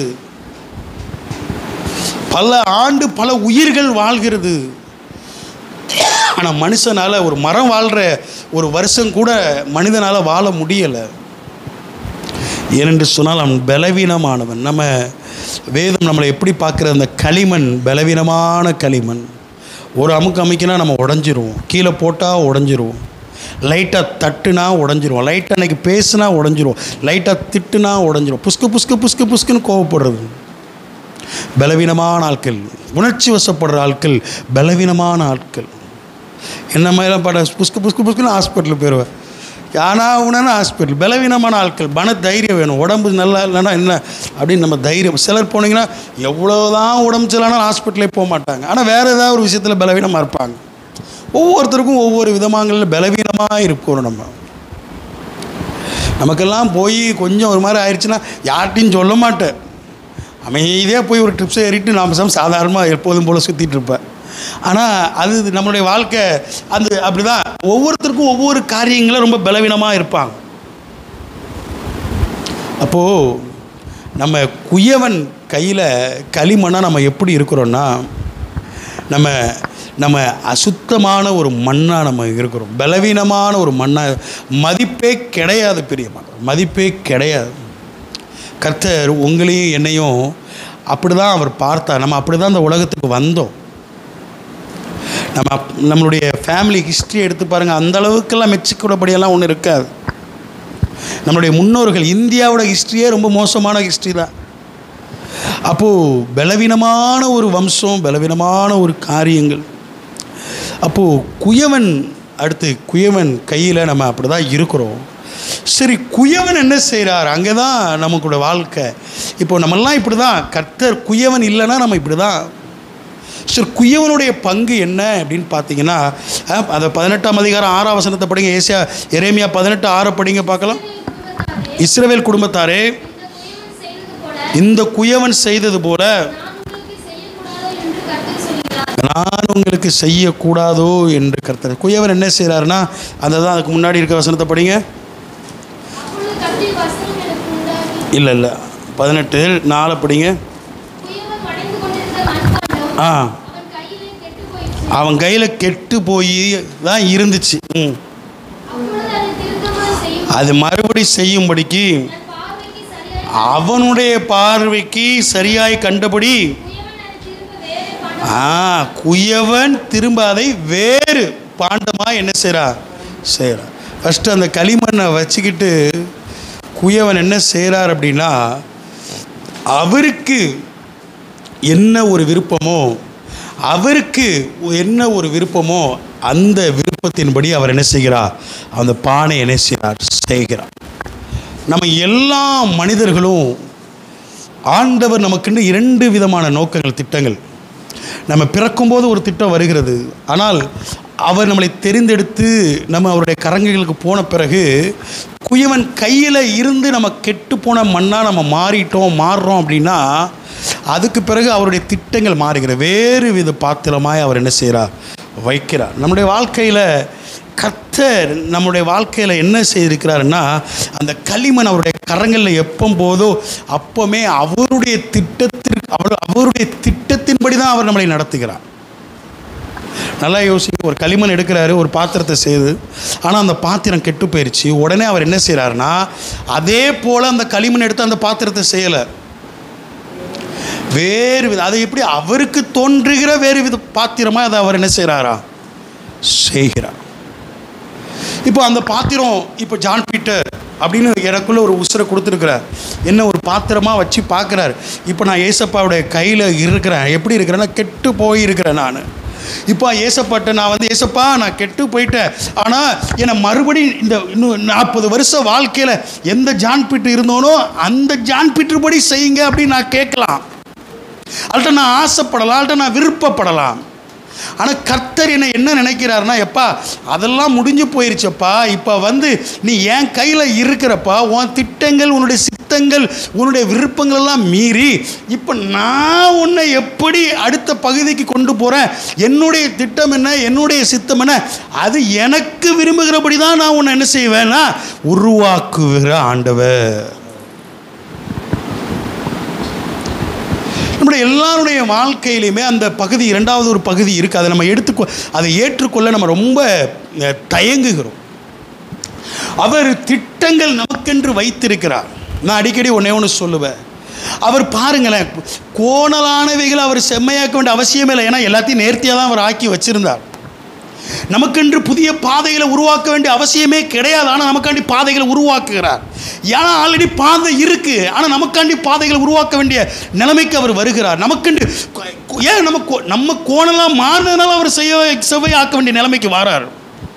பல ஆண்டு பல உயிர்கள் வாழ்கிறது ஆனால் மனுஷனால் ஒரு மரம் வாழ்கிற ஒரு வருஷம் கூட மனிதனால் வாழ முடியலை ஏனென்று சொன்னால் அவன் பலவீனமானவன் நம்ம வேதம் நம்மளை எப்படி பார்க்குற அந்த களிமண் பலவீனமான களிமண் ஒரு அமுக்கு அமைக்கினா நம்ம உடஞ்சிருவோம் கீழே போட்டால் உடஞ்சிருவோம் லைட்டாக தட்டுனா உடஞ்சிருவோம் லைட்டாக அன்றைக்கி பேசுனா உடஞ்சிருவோம் லைட்டாக திட்டுனா உடஞ்சிரும் புஸ்கு புஸ்கு புஸ்கு புஸ்குன்னு கோவப்படுறது பலவீனமான ஆட்கள் உணர்ச்சி வசப்படுற ஆட்கள் பலவீனமான ஆட்கள் என்ன மாதிரிலாம் பட புஸ்கு புஸ்கு புஸ்குன்னு ஹாஸ்பிட்டலுக்கு போயிடுவேன் யானா உணனா ஹாஸ்பிட்டல் பலவீனமான ஆட்கள் மன தைரியம் வேணும் உடம்பு நல்லா இல்லைன்னா என்ன அப்படின்னு நம்ம தைரியம் சிலர் போனீங்கன்னா எவ்வளோதான் உடம்பு சரியில்லைனாலும் ஹாஸ்பிட்டலே போக மாட்டாங்க ஆனால் வேறு ஏதாவது ஒரு விஷயத்தில் பலவீனமாக இருப்பாங்க ஒவ்வொருத்தருக்கும் ஒவ்வொரு விதமாங்களில் பலவீனமாக இருக்கணும் நம்ம நமக்கெல்லாம் போய் கொஞ்சம் ஒரு மாதிரி ஆயிடுச்சுன்னா யார்கிட்டையும் சொல்ல மாட்டேன் அமைதியாக போய் ஒரு ட்ரிப்ஸை ஏறிட்டு நாம் சம் சாதாரணமாக எப்போதும் போல் சுற்றிட்டு இருப்பேன் ஆனால் அது நம்மளுடைய வாழ்க்கை அந்த அப்படி தான் ஒவ்வொருத்தருக்கும் ஒவ்வொரு காரியங்களும் ரொம்ப பலவீனமாக இருப்பாங்க அப்போது நம்ம குயவன் கையில் களிமண்ணாக நம்ம எப்படி இருக்கிறோன்னா நம்ம நம்ம அசுத்தமான ஒரு மண்ணாக நம்ம இருக்கிறோம் பலவீனமான ஒரு மண்ணாக மதிப்பே கிடையாது பெரியமான மதிப்பே கிடையாது கர்த்தர் உங்களையும் என்னையும் அப்படி தான் அவர் பார்த்தார் நம்ம அப்படி தான் இந்த உலகத்துக்கு வந்தோம் நம்ம அப்- நம்மளுடைய ஃபேமிலி ஹிஸ்ட்ரி எடுத்து பாருங்கள் அந்த அளவுக்கெல்லாம் மெச்சிக்கூடபடியெல்லாம் ஒன்றும் இருக்காது நம்மளுடைய முன்னோர்கள் இந்தியாவோட ஹிஸ்ட்ரியே ரொம்ப மோசமான ஹிஸ்ட்ரி தான் அப்போது பலவீனமான ஒரு வம்சம் பலவீனமான ஒரு காரியங்கள் அப்போது குயவன் அடுத்து குயவன் கையில் நம்ம அப்படி தான் இருக்கிறோம் சரி குயவன் என்ன செய்கிறார் அங்கே தான் நமக்கூட வாழ்க்கை இப்போ நம்மெல்லாம் இப்படி தான் கர்த்தர் குயவன் இல்லைன்னா நம்ம இப்படி தான் சரி குயவனுடைய பங்கு என்ன அப்படின்னு பார்த்தீங்கன்னா அஹ், அதை பதினெட்டாம் அதிகாரம் ஆறாம் வசனத்தை படிங்க ஏசியா எரேமியா பதினெட்டு ஆறை படிங்க பார்க்கலாம் இஸ்ரவேல் குடும்பத்தாரே இந்த குயவன் செய்தது போல நான் உங்களுக்கு செய்யக்கூடாதோ என்று கர்த்தர் குயவன் என்ன செய்கிறாருன்னா அதை தான் அதுக்கு முன்னாடி இருக்க வசனத்தை படிங்க இல்லை இல்லை பதினெட்டு நாலு படிங்க குயவன் வளைந்து கொண்டிருந்த மண்பாண்டம் ஆ அவன் கையிலே கெட்டுப் போயிற்று. அவன் கையில் கெட்டு போய் தான் இருந்துச்சு ம் அப்பொழுது அதை திருத்தமாய் செய்யும் அது மறுபடி செய்யும்படிக்கு தன் பார்வைக்கு சரியாய் அவனுடைய பார்வைக்கு சரியாய் கண்டபடி குயவன் அதை திரும்ப வேறே பாண்டம் ஆ குயவன் திரும்ப அதை வேறு பாண்டமாக என்ன செய்கிறார் செய்கிறார் ஃபஸ்ட்டு அந்த களிமண்ணை வச்சுக்கிட்டு குயவன் என்ன செய்கிறார் அப்படின்னா அவருக்கு என்ன ஒரு விருப்பமோ அவருக்கு என்ன ஒரு விருப்பமோ அந்த விருப்பத்தின்படி அவர் என்ன செய்கிறார் அந்த பானை என்ன செய்கிறார் செய்கிறார் நம்ம எல்லா மனிதர்களும் ஆண்டவர் நமக்குன்னு இரண்டு விதமான நோக்கங்கள் திட்டங்கள் நம்ம பிறக்கும்போது ஒரு திட்டம் வருகிறது ஆனால் அவர் நம்மளை தெரிந்தெடுத்து நம்ம அவருடைய கரங்குகளுக்கு போன பிறகு குயவன் கையில் இருந்து நம்ம கெட்டு போன மண்ணாக நம்ம மாறிட்டோம் மாறுறோம் அப்படின்னா அதுக்கு பிறகு அவருடைய திட்டங்கள் மாறுகிறது வேறு வித பாத்திரமாய் அவர் என்ன செய்கிறார் வைக்கிறார் நம்முடைய வாழ்க்கையில் கர்த்தர் நம்முடைய வாழ்க்கையில் என்ன செய்திருக்கிறாருன்னா அந்த களிமண் அவருடைய கரங்களில் எப்போ போதோ அப்போமே அவருடைய திட்டத்திற்கு அவர் அவருடைய திட்டத்தின்படி தான் அவர் நம்மளை நடத்துகிறார் நல்லா யோசிங்க ஒரு களிமண் எடுக்கிறாரு ஒரு பாத்திரத்தை செய்து ஆனால் அந்த பாத்திரம் கெட்டு போயிடுச்சு உடனே அவர் என்ன செய்கிறாருன்னா அதே போல் அந்த களிமண் எடுத்து அந்த பாத்திரத்தை செய்யலை வேறு வித அதை எப்படி அவருக்கு தோன்றுகிற வேறு வித பாத்திரமாக அதை அவர் என்ன செய்கிறாரா செய்கிறார் இப்போ அந்த பாத்திரம் இப்போ ஜான் பீட்டர் அப்படின்னு எனக்குள்ள ஒரு உசுரை கொடுத்துருக்கிறார் என்ன ஒரு பாத்திரமாக வச்சு பார்க்குறாரு இப்போ நான் ஏசப்பாவுடைய கையில் இருக்கிறேன் எப்படி இருக்கிறேன்னா கெட்டு போயிருக்கிறேன் நான் இப்போ ஏசப்பாட்ட நான் வந்து ஏசப்பா நான் கெட்டு போயிட்டேன் ஆனால் என்னை மறுபடியும் இந்த இன்னும் நாற்பது வருஷ வாழ்க்கையில் எந்த ஜான் பீட்டர் இருந்தோனோ அந்த ஜான் பீட்டர் படி செய்யுங்க அப்படின்னு நான் கேட்கலாம் அவள்கிட்ட நான் ஆசைப்படலாம் அவள்கிட்ட நான் விருப்பப்படலாம் ஆனால் கர்த்தர் என்னை என்ன நினைக்கிறாருன்னா எப்பா அதெல்லாம் முடிஞ்சு போயிருச்சப்பா இப்போ வந்து நீ என் கையில் இருக்கிறப்பா உன் திட்டங்கள் உன்னுடைய சித்தங்கள் உன்னுடைய விருப்பங்கள் எல்லாம் மீறி இப்போ நான் உன்னை எப்படி அடுத்த பகுதிக்கு கொண்டு போகிறேன் என்னுடைய திட்டம் என்ன என்னுடைய சித்தம் என்ன அது எனக்கு விரும்புகிறபடி தான் நான் உன்னை என்ன செய்வேன்னா உருவாக்குகிற ஆண்டவர் நம்முடைய எல்லாருடைய வாழ்க்கையிலையுமே அந்த பகுதி இரண்டாவது ஒரு பகுதி இருக்குது அதை நம்ம எடுத்துக்கொ அதை ஏற்றுக்கொள்ள நம்ம ரொம்ப அஹ், தயங்குகிறோம் அவர் திட்டங்கள் நமக்கென்று வைத்திருக்கிறார் நான் அடிக்கடி ஒன்றே ஒன்று சொல்லுவேன் அவர் பாருங்களேன் கோணலானவைகளை அவர் செம்மையாக்க வேண்டிய அவசியமே இல்லை ஏன்னா எல்லாத்தையும் நேர்த்தியாக தான் அவர் ஆக்கி வச்சிருந்தார் நமக்கென்று புதிய பாதைகளை உருவாக்க வேண்டிய அவசியமே கிடையாது ஆனால் நமக்காண்டி பாதைகளை உருவாக்குகிறார் ஏன்னா ஆல்ரெடி பாதை இருக்குது ஆனால் நமக்காண்டி பாதைகளை உருவாக்க வேண்டிய நிலைமைக்கு அவர் வருகிறார் நமக்கென்று கொ- ஏன் நம்ம கோ- நம்ம கோணலாம் மாறினதுனால அவர் செய்ய செவ்வையாக்க வேண்டிய நிலைமைக்கு வரார்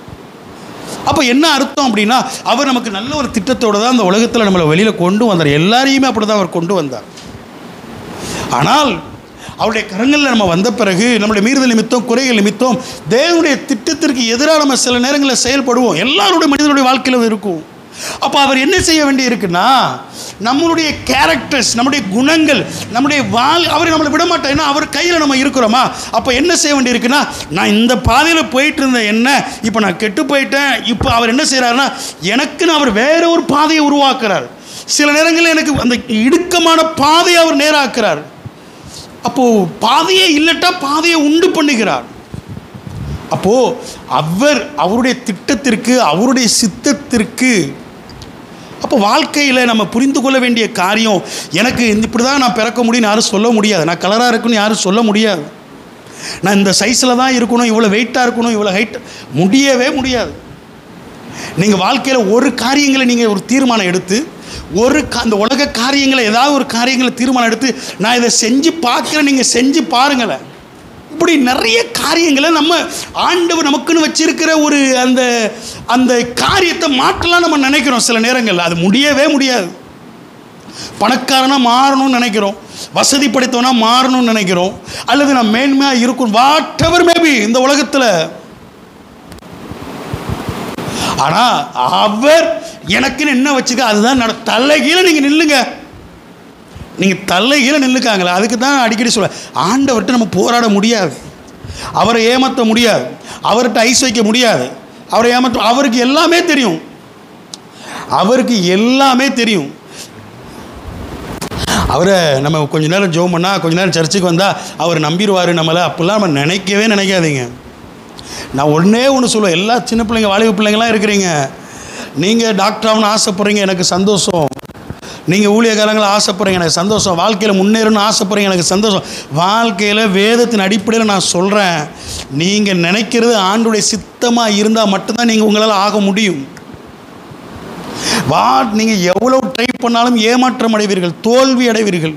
அப்போ என்ன அர்த்தம் அப்படின்னா அவர் நமக்கு நல்ல ஒரு திட்டத்தோடு தான் அந்த உலகத்தில் நம்மளை வெளியில் கொண்டு வந்தார் எல்லாரையுமே அப்படி தான் அவர் கொண்டு வந்தார் ஆனால் அவருடைய கரங்களில் நம்ம வந்த பிறகு நம்முடைய மீறுதல் நிமித்தம் குறைகள் நிமித்தம் தேவனுடைய திட்டத்திற்கு எதிராக நம்ம சில நேரங்களில் செயல்படுவோம் எல்லாருடைய மனிதனுடைய வாழ்க்கையில் இருக்கும் அப்போ அவர் என்ன செய்ய வேண்டி இருக்குன்னா நம்மளுடைய கேரக்டர்ஸ் நம்முடைய குணங்கள் நம்முடைய வாழ் அவர் நம்மளை விட மாட்டார் ஏன்னா அவர் கையில் நம்ம இருக்கிறோமா அப்போ என்ன செய்ய வேண்டி இருக்குன்னா நான் இந்த பாதையில் போயிட்டு இருந்த என்ன இப்போ நான் கெட்டு போயிட்டேன் இப்போ அவர் என்ன செய்கிறாருன்னா எனக்குன்னு அவர் வேற ஒரு பாதையை உருவாக்குறார் சில நேரங்களில் எனக்கு அந்த இடுக்கமான பாதையை அவர் நேராக்குறார் அப்போது பாதையே இல்லட்டா பாதையை உண்டு பண்ணுகிறார் அப்போது அவர் அவருடைய திட்டத்திற்கு அவருடைய சித்தத்திற்கு அப்போ வாழ்க்கையில் நம்ம புரிந்து கொள்ள வேண்டிய காரியம் எனக்கு இந்த இப்படி தான் நான் பிறக்க முடியும்னு யாரும் சொல்ல முடியாது நான் கலராக இருக்குன்னு யாரும் சொல்ல முடியாது நான் இந்த சைஸில் தான் இருக்கணும் இவ்வளோ வெயிட்டாக இருக்கணும் இவ்வளோ ஹைட் முடியவே முடியாது நீங்கள் வாழ்க்கையில் ஒரு காரியங்களை நீங்கள் ஒரு தீர்மானம் எடுத்து ஒரு கா- அந்த உலக காரியங்களை ஏதாவது ஒரு காரியங்களை தீர்மானம் எடுத்து நான் இதை செஞ்சு பார்க்குறேன் நீங்கள் செஞ்சு பாருங்களேன் இப்படி நிறைய காரியங்களை நம்ம ஆண்டவர் நமக்குன்னு வச்சிருக்கிற ஒரு அந்த அந்த காரியத்தை மாற்றலாம் நம்ம நினைக்கிறோம் சில நேரங்கள் அது முடியவே முடியாது பணக்காரனாக மாறணும்னு நினைக்கிறோம் வசதி படைத்தவனா மாறணும்னு நினைக்கிறோம் அல்லது நான் மேன்மையாக இருக்கும் வாட் எவர் மேபி இந்த உலகத்தில் ஆனால் அவர் எனக்குன்னு என்ன வச்சுக்க அதுதான் நட தலைகீழ நீங்கள் நில்லுங்க நீங்கள் தலைகீழ நில்லுக்காங்களே அதுக்கு தான் அடிக்கடி சொல்ல ஆண்டவர்கிட்ட நம்ம போராட முடியாது அவரை ஏமாற்ற முடியாது அவர்கிட்ட ஐஸ் வைக்க முடியாது அவரை ஏமாற்ற அவருக்கு எல்லாமே தெரியும் அவருக்கு எல்லாமே தெரியும் அவரை நம்ம கொஞ்ச நேரம் ஜோம் பண்ணால் கொஞ்ச நேரம் சர்ச்சுக்கு வந்தால் அவர் நம்பிடுவார் நம்மளை அப்படிலாம் நம்ம நினைக்கவே நினைக்காதீங்க நான் ஒன்றே ஒன்று சொல்லுவேன் எல்லா சின்ன பிள்ளைங்க வாலிப பிள்ளைங்களாம் இருக்கிறீங்க நீங்கள் டாக்டர் ஆகணும்னு ஆசைப்படுறீங்க எனக்கு சந்தோஷம் நீங்கள் ஊழியக்காரங்களை ஆசைப்படுறீங்க எனக்கு சந்தோஷம் வாழ்க்கையில் முன்னேறணும்னு ஆசைப்படுறீங்க எனக்கு சந்தோஷம் வாழ்க்கையில் வேதத்தின் அடிப்படையில் நான் சொல்கிறேன் நீங்கள் நினைக்கிறது ஆண்டுடைய சித்தமாக இருந்தால் மட்டும்தான் நீங்கள் உங்களால் ஆக முடியும் வா நீங்கள் எவ்வளோ ட்ரை பண்ணாலும் ஏமாற்றம் அடைவீர்கள் தோல்வி அடைவீர்கள்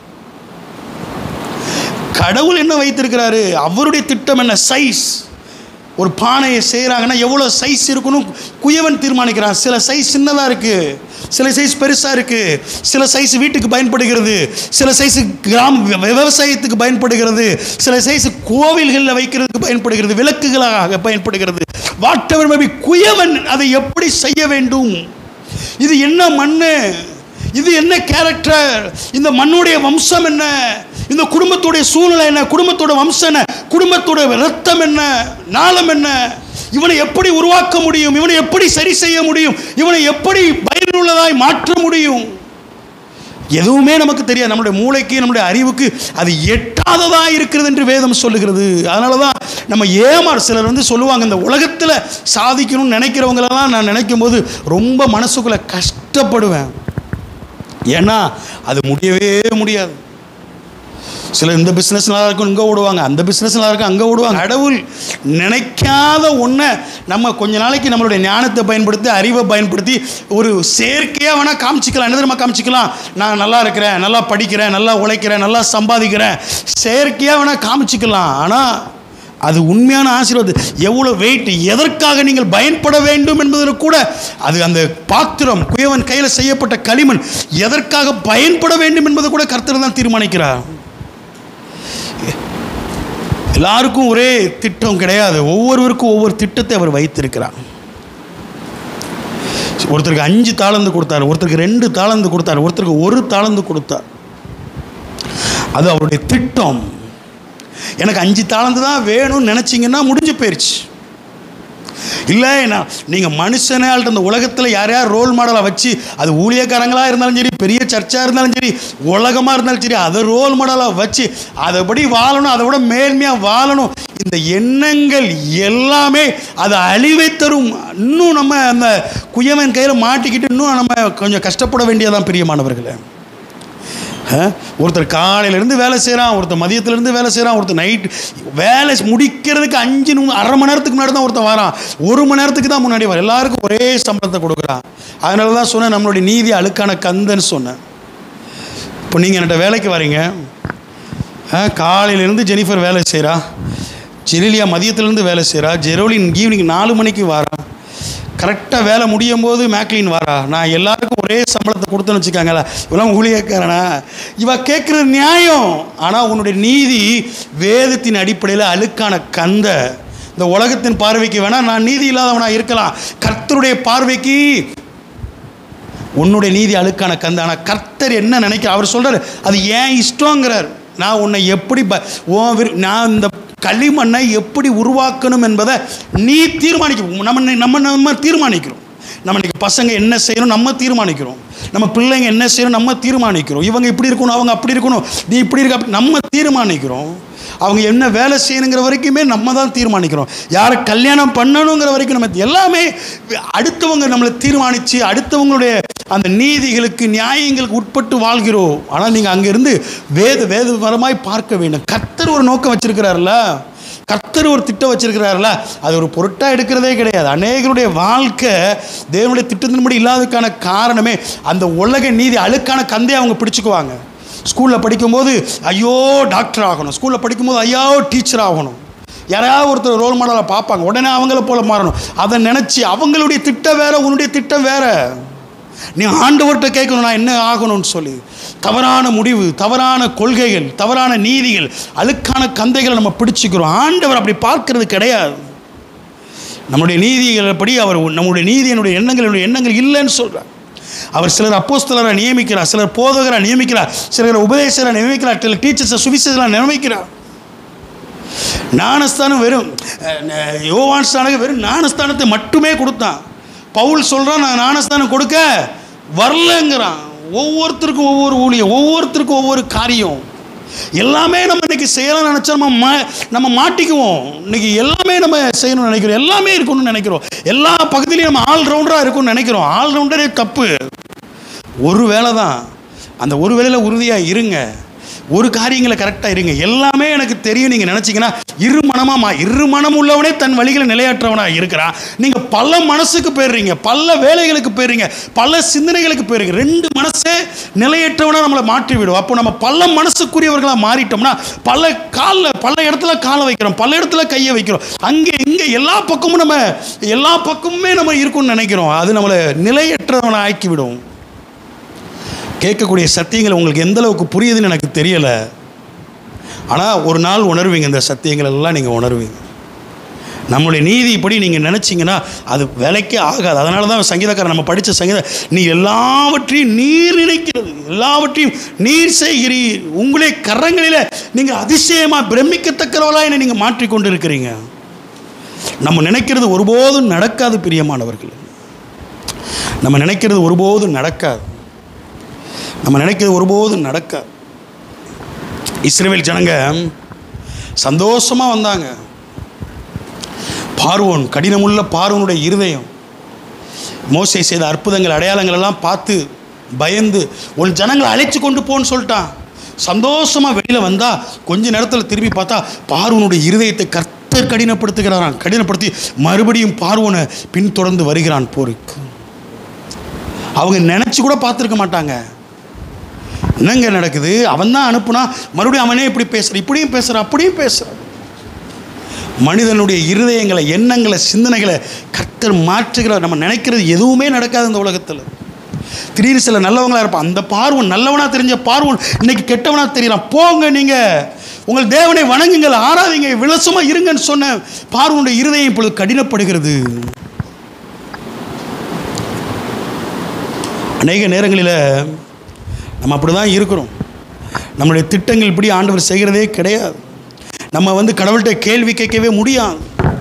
கடவுள் என்ன வைத்திருக்கிறாரு அவருடைய திட்டம் என்ன சைஸ் ஒரு பானையை செய்கிறாங்கன்னா எவ்வளோ சைஸ் இருக்கணும் குயவன் தீர்மானிக்கிறான் சில சைஸ் சின்னதாக இருக்குது சில சைஸ் பெருசாக இருக்குது சில சைஸ் வீட்டுக்கு பயன்படுகிறது சில சைஸ் கிராம விவசாயத்துக்கு பயன்படுகிறது சில சைஸ் கோவில்களில் வைக்கிறதுக்கு பயன்படுகிறது விளக்குகளாக பயன்படுகிறது வாட்டவர் மேபி குயவன் அதை எப்படி செய்ய வேண்டும் இது என்ன மண்ணு இது என்ன கேரக்டர் இந்த மண்ணுடைய வம்சம் என்ன இந்த குடும்பத்துடைய சூழ்நிலை என்ன குடும்பத்தோட வம்சம் என்ன குடும்பத்தோட ரத்தம் என்ன நாளம் என்ன இவனை எப்படி உருவாக்க முடியும் இவனை எப்படி சரி செய்ய முடியும் இவனை எப்படி பயனுள்ளதாய் மாற்ற முடியும் எதுவுமே நமக்கு தெரியாது நம்மளுடைய மூளைக்கு நம்முடைய அறிவுக்கு அது எட்டாததாக இருக்கிறது என்று வேதம் சொல்லுகிறது அதனால தான் நம்ம ஏமாறு சிலர் வந்து சொல்லுவாங்க இந்த உலகத்தில் சாதிக்கணும்னு நினைக்கிறவங்களெல்லாம் நான் நினைக்கும் போது ரொம்ப மனசுக்குள்ளே கஷ்டப்படுவேன் ஏன்னா அது முடியவே முடியாது சிலர் இந்த பிஸ்னஸ் நல்லா இருக்கும் இங்கே ஓடுவாங்க அந்த பிஸ்னஸ் நல்லா இருக்கும் அங்கே ஓடுவாங்க கடவுள் நினைக்காத ஒன்றை நம்ம கொஞ்ச நாளைக்கு நம்மளுடைய ஞானத்தை பயன்படுத்தி அறிவை பயன்படுத்தி ஒரு செயற்கையாக வேணால் காமிச்சிக்கலாம் என்ன தெரியுமா காமிச்சிக்கலாம் நான் நல்லா இருக்கிறேன் நல்லா படிக்கிறேன் நல்லா உழைக்கிறேன் நல்லா சம்பாதிக்கிறேன் செயற்கையாக வேணால் காமிச்சிக்கலாம் ஆனால் அது உண்மையான ஆசீர்வாதம் எவ்வளோ வெயிட் எதற்காக நீங்கள் பயன்பட வேண்டும் என்பதில் கூட அது அந்த பாத்திரம் குயவன் கையில் செய்யப்பட்ட களிமண் எதற்காக பயன்பட வேண்டும் என்பதை கூட கர்த்தர் தான் தீர்மானிக்கிறார் எல்லாருக்கும் ஒரே திட்டம் கிடையாது ஒவ்வொருவருக்கும் ஒவ்வொரு திட்டத்தை அவர் வைத்திருக்கிறார் ஒருத்தருக்கு அஞ்சு தாளந்து கொடுத்தார் ஒருத்தருக்கு ரெண்டு தாளந்து கொடுத்தார் ஒருத்தருக்கு ஒரு தாளந்து கொடுத்தார் அது அவருடைய திட்டம் எனக்கு அஞ்சு தாளந்து தான் வேணும்னு நினச்சிங்கன்னா முடிஞ்சு போயிடுச்சு இல்லை நான் நீங்கள் மனுஷனால்ட்ட இந்த உலகத்தில் யார் யார் ரோல் மாடலாக வச்சு அது ஊழியக்காரங்களாக இருந்தாலும் சரி பெரிய சர்ச்சாக இருந்தாலும் சரி உலகமாக இருந்தாலும் சரி அதை ரோல் மாடலாக வச்சு அதைப்படி வாழணும் அதை விட மேன்மையாக வாழணும் இந்த எண்ணங்கள் எல்லாமே அது அழிவை தரும் இன்னும் நம்ம அந்த குயவன் கையில் மாட்டிக்கிட்டு இன்னும் நம்ம கொஞ்சம் கஷ்டப்பட வேண்டியதான் பிரியமானவர்களே அஹ், ஒருத்தர் காலையிலேருந்து வேலை செய்கிறான் ஒருத்தர் மதியத்துலேருந்து வேலை செய்கிறான் ஒருத்தர் நைட் வேலை முடிக்கிறதுக்கு அஞ்சு நிமி அரை மணி நேரத்துக்கு முன்னாடி தான் ஒருத்தன் வரான் ஒரு மணி நேரத்துக்கு தான் முன்னாடி வரான் எல்லாருக்கும் ஒரே சம்பளத்தை கொடுக்குறான் அதனால தான் சொன்னேன் நம்மளுடைய நீதி அழுக்கான கந்தன்னு சொன்னேன் இப்போ நீங்கள் என்கிட்ட வேலைக்கு வரீங்க அஹ், காலையிலேருந்து ஜெனிஃபர் வேலை செய்கிறா ஜெரிலியா மதியத்துலேருந்து வேலை செய்கிறா ஜெரோலின் ஈவினிங் நாலு மணிக்கு வாரா கரெக்டாக வேலை முடியும் போது மேக்லின் வாரா நான் எல்லாருக்கும் ஒரே சம்பளத்தை கொடுத்தேன்னு வச்சுக்காங்களா இவெல்லாம் ஊழியக்காரனா இவ கேட்குறது நியாயம் ஆனால் உன்னுடைய நீதி வேதத்தின் அடிப்படையில் அழுக்கான கந்த இந்த உலகத்தின் பார்வைக்கு வேணால் நான் நீதி இல்லாதவனா இருக்கலாம் கர்த்தருடைய பார்வைக்கு உன்னுடைய நீதி அழுக்கான கந்த ஆனால் கர்த்தர் என்ன நினைக்கிறார் அவர் சொல்கிறார் அது ஏன் இஷ்டங்கிறார் நான் உன்னை எப்படி ப உன் விரு நான் இந்த களிமண்ணை எப்படி உருவாக்கணும் என்பதை நீ தீர்மானிக்க நம்ம நம்ம நம்ம தீர்மானிக்கிறோம் நம்ம இன்னைக்கு பசங்க என்ன செய்யணும் நம்ம தீர்மானிக்கிறோம் நம்ம பிள்ளைங்க என்ன செய்யணும் நம்ம தீர்மானிக்கிறோம் இவங்க இப்படி இருக்கணும் அவங்க அப்படி இருக்கணும் நீ இப்படி இருக்க அப்படி நம்ம தீர்மானிக்கிறோம் அவங்க என்ன வேலை செய்யணுங்கிற வரைக்குமே நம்ம தான் தீர்மானிக்கிறோம் யாரை கல்யாணம் பண்ணணுங்கிற வரைக்கும் நம்ம எல்லாமே அடுத்தவங்க நம்மளை தீர்மானித்து அடுத்தவங்களுடைய அந்த நீதிகளுக்கு நியாயங்களுக்கு உட்பட்டு வாழ்கிறோம் ஆனால் நீங்கள் அங்கேருந்து வேத வேதபரமாய் பார்க்க வேண்டும் கர்த்தர் ஒரு நோக்கம் வச்சிருக்கிறார்ல கர்த்தர் ஒரு திட்டம் வச்சிருக்கிறார்ல அது ஒரு பொருட்டாக எடுக்கிறதே கிடையாது அநேகருடைய வாழ்க்கை தேவனுடைய திட்டத்தின்படி இல்லாததுக்கான காரணமே அந்த உலக நீதி அழுக்கான கந்தையை அவங்க பிடிச்சுக்குவாங்க ஸ்கூலில் படிக்கும்போது ஐயோ டாக்டர் ஆகணும் ஸ்கூலில் படிக்கும்போது ஐயோ டீச்சர் ஆகணும் யாராவது ஒருத்தர் ரோல் மாடலாக பார்ப்பாங்க உடனே அவங்கள போல மாறணும் அதை நினச்சி அவங்களுடைய திட்டம் வேற உன்னுடைய திட்டம் வேற நீ ஆண்டவர்கிட்ட கேட்கணும் நான் என்ன ஆகணும்னு சொல்லி தவறான முடிவு தவறான கொள்கைகள் தவறான நீதிகள் அழுக்கான கந்தைகளை நம்ம பிடிச்சிக்கிறோம் ஆண்டவர் அப்படி பார்க்கறது கிடையாது நம்முடைய நீதிகளப்படி அவர் நம்முடைய நீதி என்னுடைய எண்ணங்கள் என்னுடைய எண்ணங்கள் இல்லைன்னு சொல்கிறார் அவர் சிலர் அப்போஸ்தலரை நியமிக்கிறார் சிலர் போதகரை நியமிக்கிறார் சிலர் உபதேசரை நியமிக்கிறார் சிலர் டீச்சர்ஸை சுவிசேஷரை நியமிக்கிறார் ஞானஸ்தானம் வெறும் அஹ், யோவான் ஸ்தானக்கு வெறும் ஞானஸ்தானத்தை மட்டுமே கொடுத்தான் பவுல் சொல்கிறான் நான் ஞானஸ்தானம் கொடுக்க வரலங்கிறான் ஒவ்வொருத்தருக்கும் ஒவ்வொரு ஊழியம் ஒவ்வொருத்தருக்கும் ஒவ்வொரு காரியம் எல்லாமே நம்ம இன்னைக்கு செய்யலாம்னு நினச்சா நம்ம மா நம்ம மாட்டிக்குவோம் இன்னைக்கு எல்லாமே நம்ம செய்யணும்னு நினைக்கிறோம் எல்லாமே இருக்கணும்னு நினைக்கிறோம் எல்லா பகுதியிலையும் நம்ம ஆல்ரவுண்டராக இருக்கும்னு நினைக்கிறோம் ஆல்ரவுண்டரே தப்பு ஒரு வேலை தான் அந்த ஒரு வேலையில் உறுதியாக இருங்க ஒரு காரியங்களை கரெக்டாக இருங்க எல்லாமே எனக்கு தெரியும் நீங்கள் நினச்சிங்கன்னா இரு மனமாமா இரு மனம் உள்ளவனே தன் வழிகளை நிலையாற்றவனாக இருக்கிறான் நீங்கள் பல மனசுக்கு போயிடுறீங்க பல வேலைகளுக்கு போயிடுறீங்க பல சிந்தனைகளுக்கு போயிடுறீங்க ரெண்டு மனசே நிலையற்றவனாக நம்மளை மாற்றி விடும் அப்போ நம்ம பல மனசுக்குரியவர்களாக மாறிட்டோம்னா பல காலில் பல இடத்துல காலை வைக்கிறோம் பல இடத்துல கையை வைக்கிறோம் அங்கே இங்கே எல்லா பக்கமும் நம்ம எல்லா பக்கமுமே நம்ம இருக்கும்னு நினைக்கிறோம் அது நம்மளை நிலையற்றவனை ஆக்கி விடும் கேட்கக்கூடிய சத்தியங்கள் உங்களுக்கு எந்த அளவுக்கு புரியுதுன்னு எனக்கு தெரியலை ஆனால் ஒரு நாள் உணர்வீங்க இந்த சத்தியங்கள் எல்லாம் நீங்கள் உணர்வீங்க நம்மளுடைய நீதிப்படி நீங்கள் நினச்சிங்கன்னா அது விலைக்கே ஆகாது அதனால தான் சங்கீதக்காரன் நம்ம படித்த சங்கீத நீ எல்லாவற்றையும் நீர் நினைக்கிறது எல்லாவற்றையும் நீர் செய்கிறீர் உங்களே கரங்களில் நீங்கள் அதிசயமாக பிரமிக்கத்தக்கவர்களாக என்னை நீங்கள் மாற்றிக்கொண்டு இருக்கிறீங்க நம்ம நினைக்கிறது ஒருபோதும் நடக்காது பிரியமானவர்கள் நம்ம நினைக்கிறது ஒருபோதும் நடக்காது நம்ம நினைக்கிறது ஒருபோதும் நடக்காது இஸ்ரேல் ஜனங்க சந்தோஷமாக வந்தாங்க பார்வோன் கடினமுள்ள பார்வோனுடைய இருதயம் மோசை செய்த அற்புதங்கள் அடையாளங்கள் எல்லாம் பார்த்து பயந்து உன் ஜனங்களை அழைச்சி கொண்டு போன்னு சொல்லிட்டான் சந்தோஷமாக வெளியில் வந்தால் கொஞ்ச நேரத்தில் திரும்பி பார்த்தா பார்வனுடைய இருதயத்தை கர்த்தர் கடினப்படுத்துகிறாராம் கடினப்படுத்தி மறுபடியும் பார்வனை பின்தொடர்ந்து வருகிறான் போருக்கு அவங்க நினச்சி கூட பார்த்துருக்க மாட்டாங்க என்னங்க நடக்குது அவன் தான் அனுப்புனா மறுபடியும் அவனே இப்படி பேசுகிறான் இப்படியும் பேசுகிறான் அப்படியும் பேசுகிறான் மனிதனுடைய இருதயங்களை எண்ணங்களை சிந்தனைகளை கர்த்தர் மாற்றுகிறார் நம்ம நினைக்கிறது எதுவுமே நடக்காது இந்த உலகத்தில் திடீர்னு சில நல்லவங்களா இருப்பான் அந்த பார்வன் நல்லவனா தெரிஞ்ச பார்வன் இன்னைக்கு கெட்டவனா தெரியலாம் போங்க நீங்க உங்கள் தேவனை வணங்குங்கள் ஆராதிங்க விலசமா இருங்கன்னு சொன்ன பார்வனுடைய இருதயம் இப்பொழுது கடினப்படுகிறது அநேக நேரங்களில் நம்ம அப்படி தான் இருக்கிறோம் நம்மளுடைய திட்டங்கள் இப்படி ஆண்டவர் செய்கிறதே கிடையாது நம்ம வந்து கடவுள்கிட்ட கேள்வி கேட்கவே முடியாது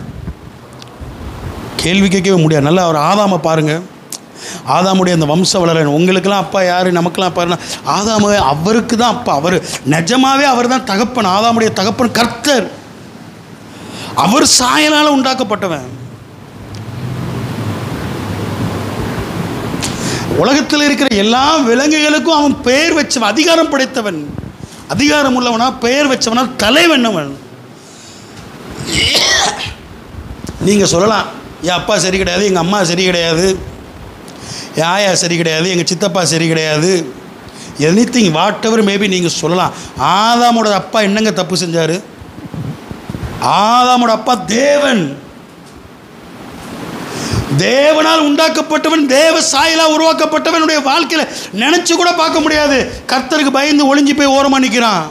கேள்வி கேட்கவே முடியாது நல்லா அவர் ஆதாமை பாருங்க ஆதாமுடைய அந்த வம்ச வளரன் உங்களுக்கெல்லாம் அப்பா யார் நமக்கெல்லாம் அப்பா யாருன்னா ஆதாம அவருக்கு தான் அப்பா அவர் நிஜமாவே அவர் தான் தகப்பன் ஆதாமுடைய தகப்பன் கர்த்தர் அவர் சாயலால் உண்டாக்கப்பட்டவன் உலகத்தில் இருக்கிற எல்லா விலங்குகளுக்கும் அவன் பெயர் வச்சவன் அதிகாரம் படைத்தவன் அதிகாரம் உள்ளவனா பெயர் வச்சவனா தலைவன் அவன் நீங்கள் சொல்லலாம் என் அப்பா சரி கிடையாது எங்கள் அம்மா சரி கிடையாது என் ஆயா சரி கிடையாது எங்கள் சித்தப்பா சரி கிடையாது anything whatever maybe நீங்கள் சொல்லலாம் ஆதாமோட அப்பா என்னங்க தப்பு செஞ்சார் ஆதாமோட அப்பா தேவன் தேவனால் உண்டாக்கப்பட்டவன் தேவ சாயலா உருவாக்கப்பட்டவனுடைய வாழ்க்கையில் நினைச்சு கூட பார்க்க முடியாது கர்த்தருக்கு பயந்து ஒளிஞ்சு போய் ஓரமா நிற்கிறான்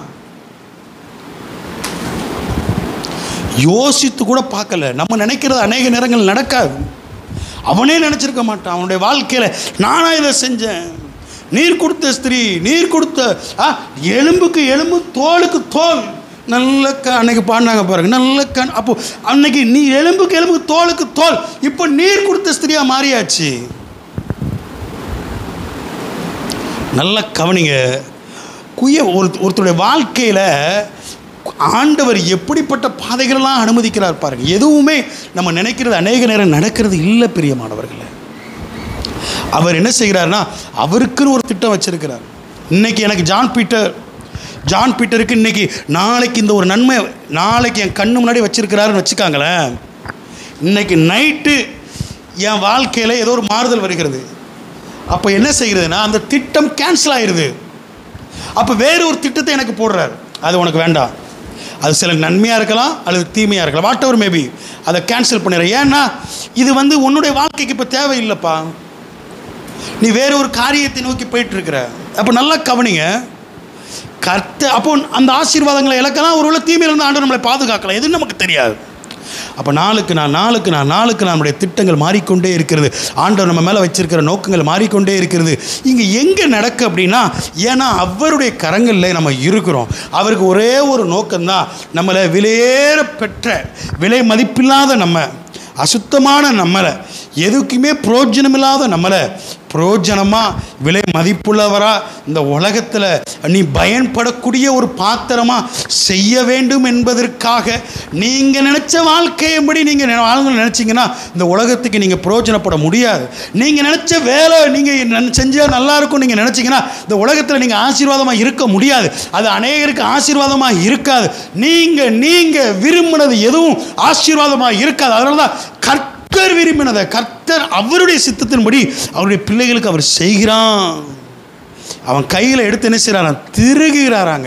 யோசித்து கூட பார்க்கல நம்ம நினைக்கிறது அநேக நேரங்கள் நடக்காது அவனே நினச்சிருக்க மாட்டான் அவனுடைய வாழ்க்கையில் நானா இதை செஞ்சேன் நீர் கொடுத்த ஸ்திரீ நீர் கொடுத்த ஆ, எலும்புக்கு எலும்பு தோலுக்கு தோல் நல்ல க அன்னைக்கு பாடினாங்க பாருங்க நல்ல கண் அப்போ அன்னைக்கு நீ எலும்புக்கு எலும்புக்கு தோலுக்கு தோல் இப்போ நீர் கொடுத்த ஸ்திரியா மாறியாச்சு நல்ல கவனிங்க குய ஒரு ஒருத்தருடைய வாழ்க்கையில் ஆண்டவர் எப்படிப்பட்ட பாதைகளெல்லாம் அனுமதிக்கிறார் பாருங்க எதுவுமே நம்ம நினைக்கிறது அநேக நேரம் நடக்கிறது இல்லை பிரியமானவர்களே அவர் என்ன செய்கிறார்னா அவருக்குன்னு ஒரு திட்டம் வச்சிருக்கிறார் இன்னைக்கு எனக்கு ஜான் பீட்டர் ஜான் பீட்டருக்கு இன்னைக்கு நாளைக்கு இந்த ஒரு நன்மை நாளைக்கு என் கண்ணு முன்னாடி வச்சிருக்கிறாருன்னு வச்சுக்காங்களேன் இன்னைக்கு நைட்டு என் வாழ்க்கையில் ஏதோ ஒரு மாறுதல் வருகிறது அப்போ என்ன செய்கிறதுனா அந்த திட்டம் கேன்சல் ஆயிடுது அப்போ வேறு ஒரு திட்டத்தை எனக்கு போடுறாரு அது உனக்கு வேண்டாம் அது சில நன்மையாக இருக்கலாம் அல்லது தீமையாக இருக்கலாம் வாட் எவர் மேபி அதை கேன்சல் பண்ணிடுறேன் ஏன்னா இது வந்து உன்னுடைய வாழ்க்கைக்கு இப்போ தேவையில்லைப்பா நீ வேற ஒரு காரியத்தை நோக்கி போயிட்டு இருக்கிற அப்போ நல்லா கவனிங்க கர்த்த அப்போ அந்த ஆசீர்வாதங்களை இழக்கலாம் ஒருவேளை தீமையிலிருந்து ஆண்டு நம்மளை பாதுகாக்கலாம் எதுவும் நமக்கு தெரியாது அப்போ நாளுக்கு நான் நாளுக்கு நான் நாளுக்கு நான் நம்முடைய திட்டங்கள் மாறிக்கொண்டே இருக்கிறது ஆண்டவர் நம்ம மேலே வச்சிருக்கிற நோக்கங்கள் மாறிக்கொண்டே இருக்கிறது இங்கே எங்கே நடக்கு அப்படின்னா ஏன்னா அவருடைய கரங்களில் நம்ம இருக்கிறோம் அவருக்கு ஒரே ஒரு நோக்கம்தான் நம்மளை விலையேற பெற்ற விலை மதிப்பில்லாத நம்ம அசுத்தமான நம்மளை எதுக்குமே புரோஜனமில்லாத நம்மளை பிரயோஜனமாக விலை மதிப்புள்ளவரா இந்த உலகத்தில் நீ பயன்படக்கூடிய ஒரு பாத்திரமா செய்ய வேண்டும் என்பதற்காக நீங்கள் நினச்ச வாழ்க்கையபடி நீங்கள் வாழ்ந்து நினச்சிங்கன்னா இந்த உலகத்துக்கு நீங்கள் பிரயோஜனப்பட முடியாது நீங்கள் நினச்ச வேலை நீங்கள் செஞ்சால் நல்லா இருக்கும் நீங்கள் நினச்சிங்கன்னா இந்த உலகத்தில் நீங்கள் ஆசீர்வாதமாக இருக்க முடியாது அது அநேகருக்கு ஆசீர்வாதமாக இருக்காது நீங்கள் நீங்கள் விரும்பினது எதுவும் ஆசீர்வாதமாக இருக்காது அதனால தான் கர்த்தர் விரும்பினதை கர்த்தர் அவருடைய சித்தத்தின்படி அவருடைய பிள்ளைகளுக்கு அவர் செய்கிறான் அவன் கையில் எடுத்து என்ன செய்கிறான் திருகுகிறாராங்க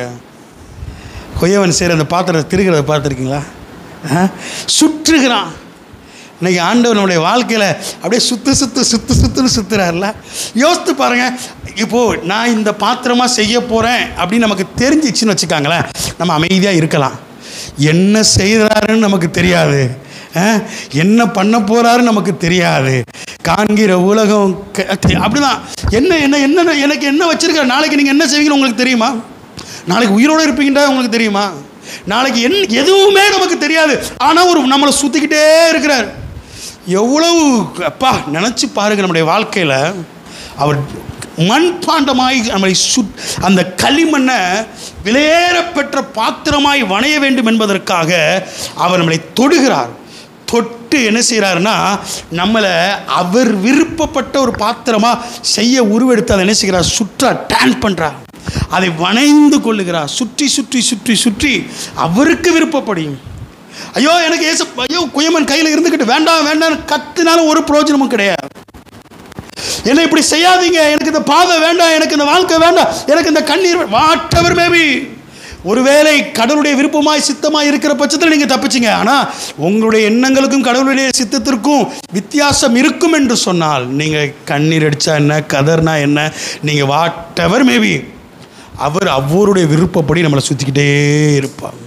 கொய்யவன் செய்கிற அந்த பாத்திரத்தை திருகிறத பார்த்துருக்கீங்களா ஆ? சுற்றுகிறான் இன்னைக்கு ஆண்டவர் நம்முடைய வாழ்க்கையில் அப்படியே சுத்து சுத்து சுத்து சுத்துன்னு சுற்றுறாருல யோசித்து பாருங்கள் இப்போது நான் இந்த பாத்திரமாக செய்ய போகிறேன் அப்படின்னு நமக்கு தெரிஞ்சிச்சுன்னு வச்சுக்காங்களேன் நம்ம அமைதியாக இருக்கலாம் என்ன செய்கிறாருன்னு நமக்கு தெரியாது ஆ? என்ன பண்ண போகிறாருன்னு நமக்கு தெரியாது காண்கிற உலகம் க- அப்படிதான் என்ன என்ன என்ன எனக்கு என்ன வச்சிருக்க நாளைக்கு நீங்கள் என்ன செய்வீங்கன்னு உங்களுக்கு தெரியுமா நாளைக்கு உயிரோடு இருப்பீங்கன்றா உங்களுக்கு தெரியுமா நாளைக்கு என் எதுவுமே நமக்கு தெரியாது ஆனால் ஒரு நம்மளை சுற்றிக்கிட்டே இருக்கிறார் எவ்வளவு அப்பா நினச்சி பாருங்க நம்முடைய வாழ்க்கையில் அவர் மண்பாண்டமாய் நம்மளை சுட் அந்த களிமண்ணை விலையேறப்பெற்ற பாத்திரமாய் வணைய வேண்டும் என்பதற்காக அவர் நம்மளை தொடுகிறார் தொட்டு என்ன செய்கிறாருன்னா நம்மளை அவர் விருப்பப்பட்ட ஒரு பாத்திரமாக செய்ய உருவெடுத்து அதை என்ன செய்கிறார் சுற்றா டேன் பண்ணுறார் அதை வணைந்து கொள்ளுகிறார் சுற்றி சுற்றி சுற்றி சுற்றி அவருக்கு விருப்பப்படி ஐயோ எனக்கு ஏசு ஐயோ குயமன் கையில் இருந்துக்கிட்டு வேண்டாம் வேண்டாம் கத்துனாலும் ஒரு பிரயோஜனமும் கிடையாது என்ன இப்படி செய்யாதீங்க எனக்கு இந்த பாதை வேண்டாம் எனக்கு இந்த வாழ்க்கை வேண்டாம் எனக்கு இந்த கண்ணீர் வாட் எவர் மேபி ஒருவேளை கடவுளுடைய விருப்பமாய் சித்தமாய் இருக்கிற பட்சத்தில் நீங்கள் தப்பிச்சிங்க ஆனால் உங்களுடைய எண்ணங்களுக்கும் கடவுளுடைய சித்தத்திற்கும் வித்தியாசம் இருக்கும் என்று சொன்னால் நீங்கள் கண்ணீர் அடித்தா என்ன கதர்னா என்ன நீங்கள் வாட் எவர் மேபி அவர் அவருடைய விருப்பப்படி நம்மளை சுற்றிக்கிட்டே இருப்பார்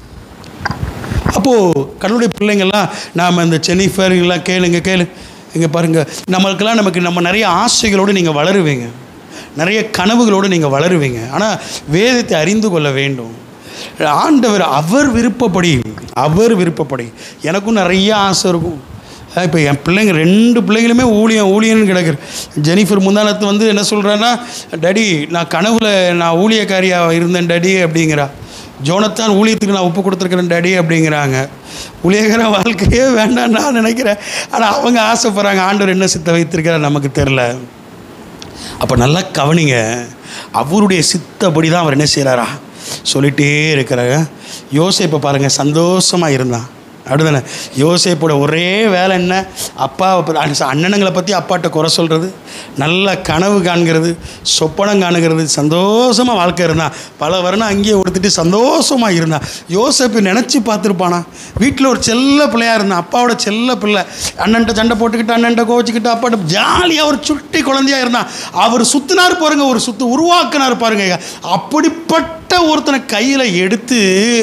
அப்போது கடவுளுடைய பிள்ளைங்கள்லாம் நாம் இந்த சென்னிஃபர் எல்லாம் கேளுங்க கேளு இங்கே பாருங்கள் நம்மளுக்கெல்லாம் நமக்கு நம்ம நிறைய ஆசைகளோடு நீங்கள் வளருவீங்க நிறைய கனவுகளோடு நீங்கள் வளருவீங்க ஆனால் வேதத்தை அறிந்து கொள்ள வேண்டும் ஆண்டவர் அவர் விருப்பப்படி அவர் விருப்பப்படி எனக்கும் நிறைய ஆசை இருக்கும் இப்போ என் பிள்ளைங்க ரெண்டு பிள்ளைங்களுமே ஊழியம் ஊழியன்னு கிடக்குற ஜெனிஃபர் முந்தானத்து வந்து என்ன சொல்கிறான்னா டேடி நான் கனவுல நான் ஊழியக்காரியாக இருந்தேன் டேடி அப்படிங்கிறா ஜோனத்தான் ஊழியத்துக்கு நான் ஒப்பு கொடுத்துருக்குறேன் டேடி அப்படிங்கிறாங்க ஊழியக்கார வாழ்க்கையே வேண்டாம் நான் நினைக்கிறேன் ஆனால் அவங்க ஆசைப்படுறாங்க ஆண்டவர் என்ன சித்த வைத்திருக்கிறார் நமக்கு தெரில அப்போ நல்லா கவனிங்க அவருடைய சித்தப்படி தான் அவர் என்ன செய்கிறாரா சொல்லிகிட்டே இருக்கிறாங்க யோசிப்பை பாருங்கள் சந்தோஷமாக இருந்தான் அப்படிதானே யோசேப்போட ஒரே வேலை என்ன அப்பா அண்ணனுங்களை பற்றி அப்பாட்ட குறை சொல்கிறது நல்ல கனவு காண்கிறது சொப்பனம் காணுகிறது சந்தோஷமாக வாழ்க்கை இருந்தான் பல வருடம் அங்கேயே கொடுத்துட்டு சந்தோஷமாக இருந்தான் யோசேப்பு நினச்சி பார்த்துருப்பானா வீட்டில் ஒரு செல்ல பிள்ளையாக இருந்தான் அப்பாவோட செல்ல பிள்ளை அண்ணன்ட்ட சண்டை போட்டுக்கிட்டு அண்ணன்ட்ட கோச்சிக்கிட்டு அப்பாட்ட ஜாலியாக ஒரு சுட்டி குழந்தையாக இருந்தான் அவர் சுத்தினார் பாருங்க ஒரு சுத்து உருவாக்கினார் பாருங்க அப்படிப்பட்ட ஒருத்தனை கையில் எடுத்து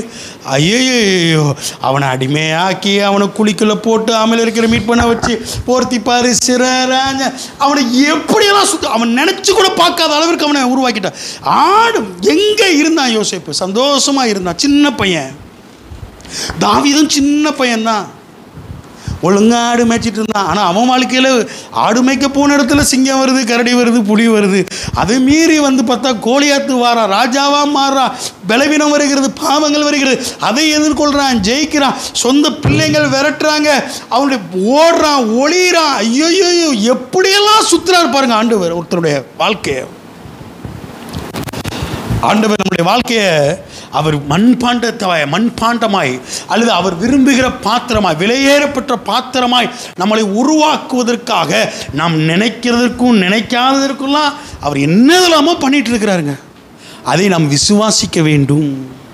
ஐயோ அவனை அடிமையாக்கி அவனை குழிக்குள்ளே போட்டு ஆமையில் இருக்கிற மீட் பண்ண வச்சு போர்த்திப்பாரு சிறராஜ அவனை எப்படியெல்லாம் சுத்த அவன் நினச்சி கூட பார்க்காத அளவிற்கு அவனை உருவாக்கிட்டான் ஆடு எங்கே இருந்தான் யோசிப்பு சந்தோஷமாக இருந்தான் சின்ன பையன் தாவீதும் சின்ன பையன்தான் ஒழுங்கா ஆடு மேய்ச்சிட்டு இருந்தான் ஆனால் அவன் வாழ்க்கையில் ஆடு மேய்க்க போன இடத்துல சிங்கம் வருது கரடி வருது புலி வருது அதை மீறி வந்து பார்த்தா கோழியாத்து வாரான் ராஜாவாக மாறுறான் பலவீனம் வருகிறது பாவங்கள் வருகிறது அதை எதிர்கொள்கிறான் ஜெயிக்கிறான் சொந்த பிள்ளைங்கள் விரட்டுறாங்க அவனுடைய ஓடுறான் ஒளிகிறான் ஐயோ எப்படியெல்லாம் சுற்றுறாரு பாருங்க ஆண்டவர் ஒருத்தருடைய வாழ்க்கையை ஆண்டவர் நம்முடைய வாழ்க்கையை அவர் மண்பாண்டத்தாய் மண்பாண்டமாய் அல்லது அவர் விரும்புகிற பாத்திரமாய் விலையேறப்பட்ட பாத்திரமாய் நம்மளை உருவாக்குவதற்காக நாம் நினைக்கிறதற்கும் நினைக்காததற்கும்லாம் அவர் என்னதெல்லாமோ பண்ணிட்டு இருக்கிறாருங்க அதை நாம் விசுவாசிக்க வேண்டும்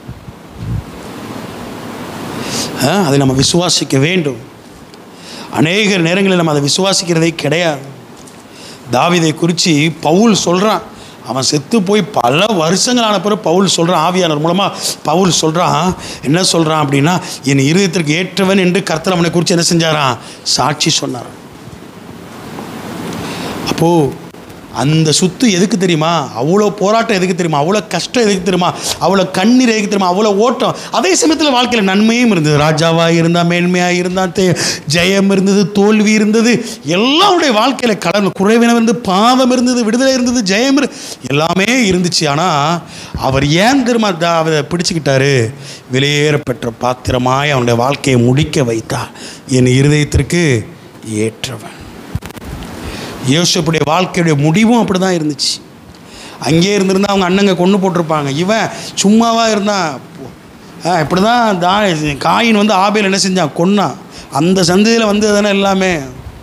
ஆ, அதை நம்ம விசுவாசிக்க வேண்டும் அநேக நேரங்களில் நம்ம அதை விசுவாசிக்கிறதே கிடையாது தாவீதை குறித்து பவுல் சொல்கிறான் அவன் செத்து போய் பல வருஷங்களான பிறகு பவுல் சொல்கிறான் ஆவியானவர் மூலமாக பவுல் சொல்கிறான் என்ன சொல்கிறான் அப்படின்னா என் இருதயத்திற்கு ஏற்றவன் என்று கர்த்தர் அவனை குறித்து என்ன செஞ்சாராம் சாட்சி சொன்னாராம் அப்போது அந்த சுத்து எதுக்கு தெரியுமா அவ்வளோ போராட்டம் எதுக்கு தெரியுமா அவ்வளோ கஷ்டம் எதுக்கு தெரியுமா அவ்வளோ கண்ணீர் எதுக்கு தெரியுமா அவ்வளோ ஓட்டம் அதே சமயத்தில் வாழ்க்கையில் நன்மையும் இருந்தது ராஜாவாக இருந்தால் மேன்மையாக இருந்தால் தே ஜெயம் இருந்தது தோல்வி இருந்தது எல்லாருடைய வாழ்க்கையில் கலந்து குறைவினம் இருந்து பாவம் இருந்தது விடுதலை இருந்தது ஜெயம் இரு எல்லாமே இருந்துச்சு ஆனால் அவர் ஏன் தெரியுமா தா- அவரை பிடிச்சுக்கிட்டாரு வெளியேறப்பெற்ற பாத்திரமாய் அவனுடைய வாழ்க்கையை முடிக்க வைத்தார் என் இருதயத்திற்கு ஏற்றவன் யோசிப்புடைய வாழ்க்கையுடைய முடிவும் அப்படி தான் இருந்துச்சு அங்கேயே இருந்திருந்தா அவங்க அண்ணங்க கொண்டு போட்டிருப்பாங்க இவன் சும்மாவா இருந்தான் ஆ இப்படி தான் தா காயின் வந்து ஆபேல் என்ன செஞ்சான் கொன்னான் அந்த சந்ததியில் வந்தது தானே எல்லாமே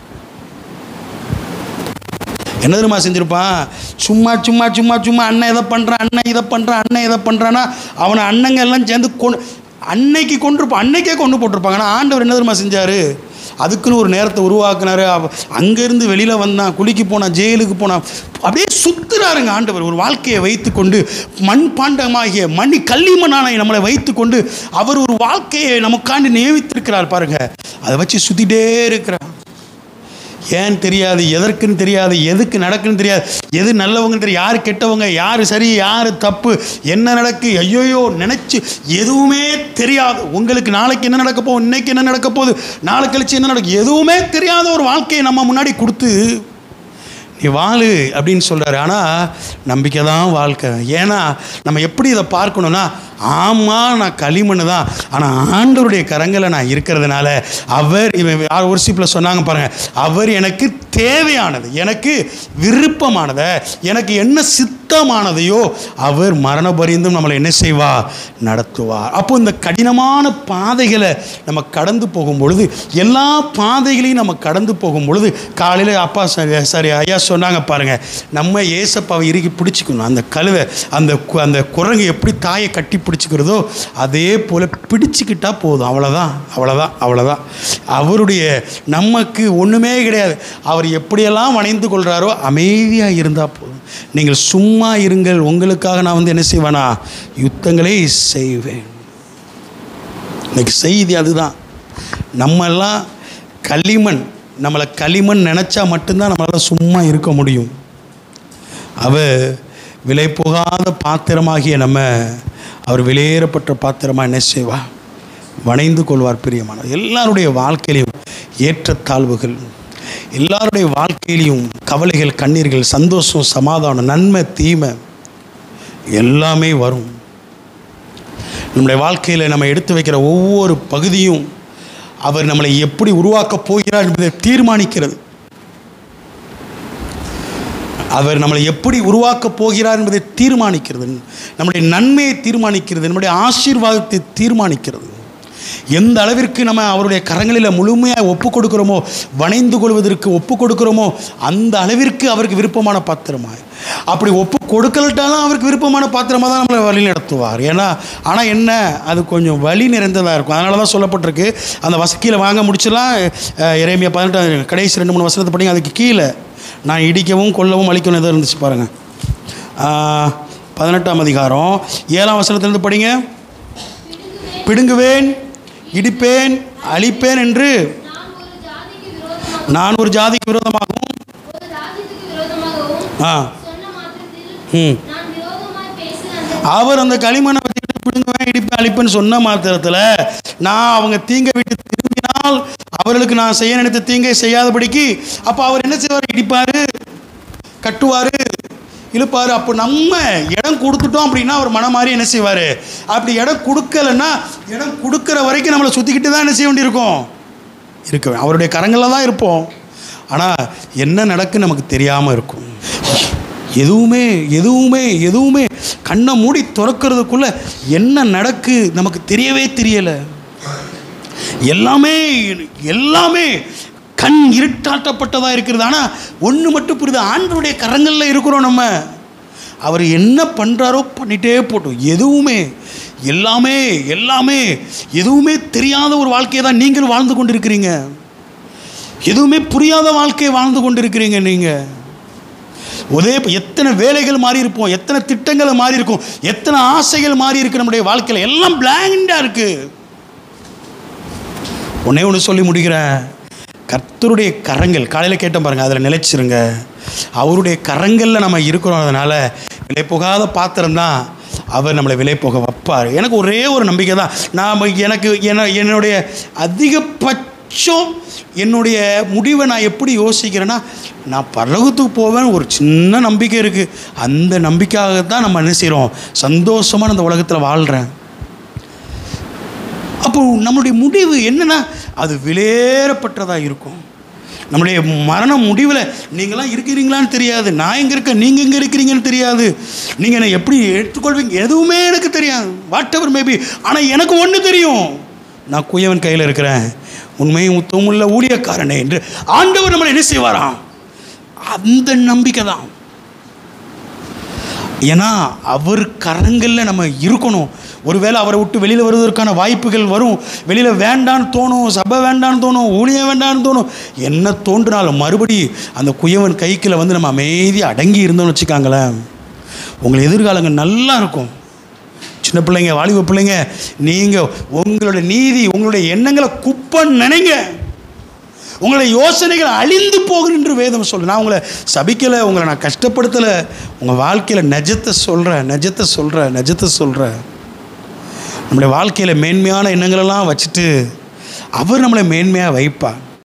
என்ன தெரியுமா செஞ்சுருப்பான் சும்மா சும்மா சும்மா சும்மா அண்ணன் இதை பண்ணுறான் அண்ணன் இதை பண்ணுறான் அண்ணன் இதை பண்ணுறான்னா அவனை அண்ணங்க எல்லாம் சேர்ந்து கொண்டு அன்னைக்கு கொண்டிருப்பான் அன்னைக்கே கொண்டு போட்டிருப்பாங்க ஆனால் ஆண்டவர் என்ன தெரியுமா செஞ்சார் அதுக்குன்னு ஒரு நேரத்தை உருவாக்குனாரு அவ- அங்கேருந்து வெளியில் வந்தான் குளிக்கு போனான் ஜெயிலுக்கு போனான் அப்படியே சுத்துறாருங்க ஆண்டவர் ஒரு வாழ்க்கையை வைத்துக்கொண்டு மண் பாண்டமாகிய மணி கள்ளிமண்ணானை நம்மளை வைத்துக்கொண்டு அவர் ஒரு வாழ்க்கையை நமக்காண்டி நியமித்திருக்கிறார் பாருங்க அதை வச்சு சுத்திட்டே இருக்கிறார் ஏன் தெரியாது எதற்குன்னு தெரியாது எதுக்கு நடக்குன்னு தெரியாது எது நல்லவங்கன்னு தெரியாது யார் கெட்டவங்க யார் சரி யார் தப்பு என்ன நடக்கு ஐயோயோ நினச்சி எதுவுமே தெரியாது உங்களுக்கு நாளைக்கு என்ன நடக்க போகுது இன்னைக்கு என்ன நடக்க போகுது நாளை கழிச்சு என்ன நடக்கும் எதுவுமே தெரியாத ஒரு வாழ்க்கையை நம்ம முன்னாடி கொடுத்து நீ வாழு அப்படின்னு சொல்கிறாரு ஆனால் நம்பிக்கை தான் வாழ்க்கை ஏன்னா நம்ம எப்படி இதை பார்க்கணும்னா ஆமாம் நான் களிமண் தான் ஆனால் ஆண்டவருடைய கரங்களை நான் இருக்கிறதுனால அவர் இவன் யார் ஒரு சீப்பில் சொன்னாங்க பாருங்கள் அவர் எனக்கு தேவையானது எனக்கு விருப்பமானதை எனக்கு என்ன சித்தமானதையோ அவர் மரண பரிந்தும் நம்மளை என்ன செய்வார் நடத்துவார் அப்போ இந்த கடினமான பாதைகளை நம்ம கடந்து போகும் பொழுது எல்லா பாதைகளையும் நம்ம கடந்து போகும் பொழுது காலையில் அப்பா சரி சரி ஐயா சொன்னாங்க பாருங்க நம்ம ஏசப்பாவை இறுக்கி பிடிச்சிக்கணும் அந்த கழுவை அந்த கு- அந்த குரங்கு எப்படி தாயை கட்டி பிடிச்சிக்கிறதோ அதே போல் பிடிச்சிக்கிட்டா போதும் அவ்வளோதான் அவ்வளோதான் அவ்வளோதான் அவருடைய நமக்கு ஒன்றுமே கிடையாது அவர் எப்படியெல்லாம் வணைந்து கொள்கிறாரோ அமைதியாக இருந்தால் போதும் நீங்கள் சும்மா இருங்கள் உங்களுக்காக நான் வந்து என்ன செய்வேனா யுத்தங்களை செய்வேன் இன்னைக்கு செய்தி அதுதான் நம்மெல்லாம் களிமண் நம்மளை களிமண் நினச்சா மட்டும்தான் நம்மளால் சும்மா இருக்க முடியும் அவ விலை போகாத பாத்திரமாகிய நம்ம அவர் வெளியேறப்பட்ட பாத்திரமாக என்ன செய்வா வணைந்து கொள்வார் பிரியமான எல்லாருடைய வாழ்க்கையிலையும் ஏற்றத்தாழ்வுகள் எல்லாருடைய வாழ்க்கையிலையும் கவலைகள் கண்ணீர்கள் சந்தோஷம் சமாதானம் நன்மை தீமை எல்லாமே வரும் நம்முடைய வாழ்க்கையில் நம்ம எடுத்து வைக்கிற ஒவ்வொரு பகுதியும் அவர் நம்மளை எப்படி உருவாக்கப் போகிறார் என்பதை தீர்மானிக்கிறது அவர் நம்மளை எப்படி உருவாக்கப் போகிறார் என்பதை தீர்மானிக்கிறது நம்முடைய நன்மையை தீர்மானிக்கிறது நம்முடைய ஆசீர்வாதத்தை தீர்மானிக்கிறது எந்த அளவிற்கு நம்ம அவருடைய கரங்களில் முழுமையாக ஒப்பு கொடுக்கிறோமோ வணைந்து கொள்வதற்கு ஒப்பு கொடுக்கிறோமோ அந்த அளவிற்கு அவருக்கு விருப்பமான பாத்திரமாய் அப்படி ஒப்பு கொடுக்கலட்டாலும் அவருக்கு விருப்பமான பாத்திரமாக தான் நம்மளை வழி நடத்துவார் ஏன்னா ஆனால் என்ன அது கொஞ்சம் வழி நிறைந்ததாக இருக்கும் அதனால தான் சொல்லப்பட்டிருக்கு அந்த வசக்கியில் வாங்க முடிச்சலாம் இறைமையா பதினெட்டு கடைசி ரெண்டு மூணு வசனத்தை படிங்க அதுக்கு கீழே நான் இடிக்கவும் கொல்லவும் அழிக்கவும் எதுவும் இருந்துச்சு பாருங்கள் பதினெட்டாம் அதிகாரம் ஏழாம் வசனத்திலிருந்து படிங்க பிடுங்குவேன் இடிப்பேன் அழிப்பேன் என்று நான் ஒரு ஜாதிக்கு விரோதமாக நான் ஒரு ஜாதிக்கு விரோதமாகவும் ஒரு ராஜ்யத்துக்கு விரோதமாகவும் ஆ சொன்ன மாத்திரத்தில் ம் நான் விரோதமாய் பேசின அந்த அவர் அந்த களிமண்ணை வச்சுக்கிட்டு பிடுங்குவேன் இடிப்பேன் அழிப்பேன்னு சொன்ன மாத்திரத்தில் நான் அவங்க தீங்கை விட்டு திரும்பினால் அவர்களுக்கு நான் செய்ய நினைத்த தீங்கை செய்யாதபடிக்கு அப்போ அவர் என்ன செய்வார் இடிப்பார் கட்டுவார் இழுப்பார் அப்போ நம்ம இடம் கொடுத்துட்டோம் அப்படின்னா அவர் மனம் மாறி என்ன செய்வார் அப்படி இடம் கொடுக்கலன்னா இடம் கொடுக்குற வரைக்கும் நம்மளை சுற்றிக்கிட்டு தான் என்ன செய்ய வேண்டியிருக்கும் இருக்க அவருடைய கரங்களில் தான் இருப்போம் ஆனால் என்ன நடக்குன்னு நமக்கு தெரியாமல் இருக்கும் எதுவுமே எதுவுமே எதுவுமே கண்ணை மூடி திறக்கிறதுக்குள்ள என்ன நடக்கு நமக்கு தெரியவே தெரியலை எல்லாமே எல்லாமே கண் இருட்டாட்டப்பட்டதாக இருக்கிறது ஆனால் ஒன்று மட்டும் புரியுது ஆண்டவருடைய கரங்களில் இருக்கிறோம் நம்ம அவர் என்ன பண்ணுறாரோ பண்ணிட்டே போட்டோம் எதுவுமே எல்லாமே எல்லாமே எதுவுமே தெரியாத ஒரு வாழ்க்கையை தான் நீங்கள் வாழ்ந்து கொண்டிருக்கிறீங்க எதுவுமே புரியாத வாழ்க்கையை வாழ்ந்து கொண்டிருக்கிறீங்க நீங்கள் ஒரே எத்தனை வேலைகள் மாறி இருப்போம் எத்தனை திட்டங்கள் மாறி இருக்கும் எத்தனை ஆசைகள் மாறி இருக்கு நம்முடைய வாழ்க்கையில் எல்லாம் பிளாண்டாக இருக்குது ஒன்னே ஒன்று சொல்லி முடிக்கிறேன் கர்த்தருடைய கரங்கள் காலையில் கேட்டேன் பாருங்கள் அதில் நிலைச்சிருங்க அவருடைய கரங்களில் நம்ம இருக்கிறோம் அதனால் விலை போகாத பாத்திரம் தான் அவர் நம்மளை விலை போக வைப்பார் எனக்கு ஒரே ஒரு நம்பிக்கை தான் நான் எனக்கு என என்னுடைய அதிகபட்சம் என்னுடைய முடிவை நான் எப்படி யோசிக்கிறேன்னா நான் பரலோகத்துக்கு போவேன் ஒரு சின்ன நம்பிக்கை இருக்குது அந்த நம்பிக்கையாக தான் நம்ம என்ன செய்கிறோம் சந்தோஷமாக இந்த உலகத்தில் வாழ்கிறேன் அப்போ நம்மளுடைய முடிவு என்னன்னா அது விலையேறப்பட்டதாக இருக்கும் நம்முடைய மரண முடிவில் நீங்களாம் இருக்கிறீங்களான்னு தெரியாது நான் எங்கே இருக்கேன் நீங்கள் எங்கே இருக்கிறீங்கன்னு தெரியாது நீங்கள் என்னை எப்படி எடுத்துக்கொள்வீங்க எதுவுமே எனக்கு தெரியாது வாட் எவர் மேபி ஆனால் எனக்கு ஒன்று தெரியும் நான் குயவன் கையில் இருக்கிறேன் உண்மையும் முத்தமும் உள்ள ஊழியக்காரனே என்று ஆண்டவர் நம்மளை என்ன செய்வாராம் அந்த நம்பிக்கை தான் ஏன்னா அவர் கரங்களில் நம்ம இருக்கணும் ஒருவேளை அவரை விட்டு வெளியில் வருவதற்கான வாய்ப்புகள் வரும் வெளியில் வேண்டான்னு தோணும் சபை வேண்டான்னு தோணும் ஊழியம் வேண்டான்னு தோணும் என்ன தோன்றினாலும் மறுபடி அந்த குயவன் கைக்கில் வந்து நம்ம அமைதியாக அடங்கி இருந்தோம்னு வச்சுக்காங்களேன் உங்கள் எதிர்காலங்கள் நல்லா இருக்கும் சின்ன பிள்ளைங்க வாலிப பிள்ளைங்க நீங்கள் உங்களுடைய நீதி உங்களுடைய எண்ணங்களை குப்பன்னு நினைங்க உங்களுடைய யோசனைகள் அழிந்து போகும் என்று வேதம் சொல்லு நான் உங்களை சபிக்கலை உங்களை நான் கஷ்டப்படுத்தலை உங்கள் வாழ்க்கையில் நெஜத்தை சொல்கிறேன் நெஜத்தை சொல்கிறேன் நெஜத்தை சொல்கிறேன் நம்முடைய வாழ்க்கையில் மேன்மையான எண்ணங்களெல்லாம் வச்சுட்டு அவர் நம்மளை மேன்மையாக வைப்பார்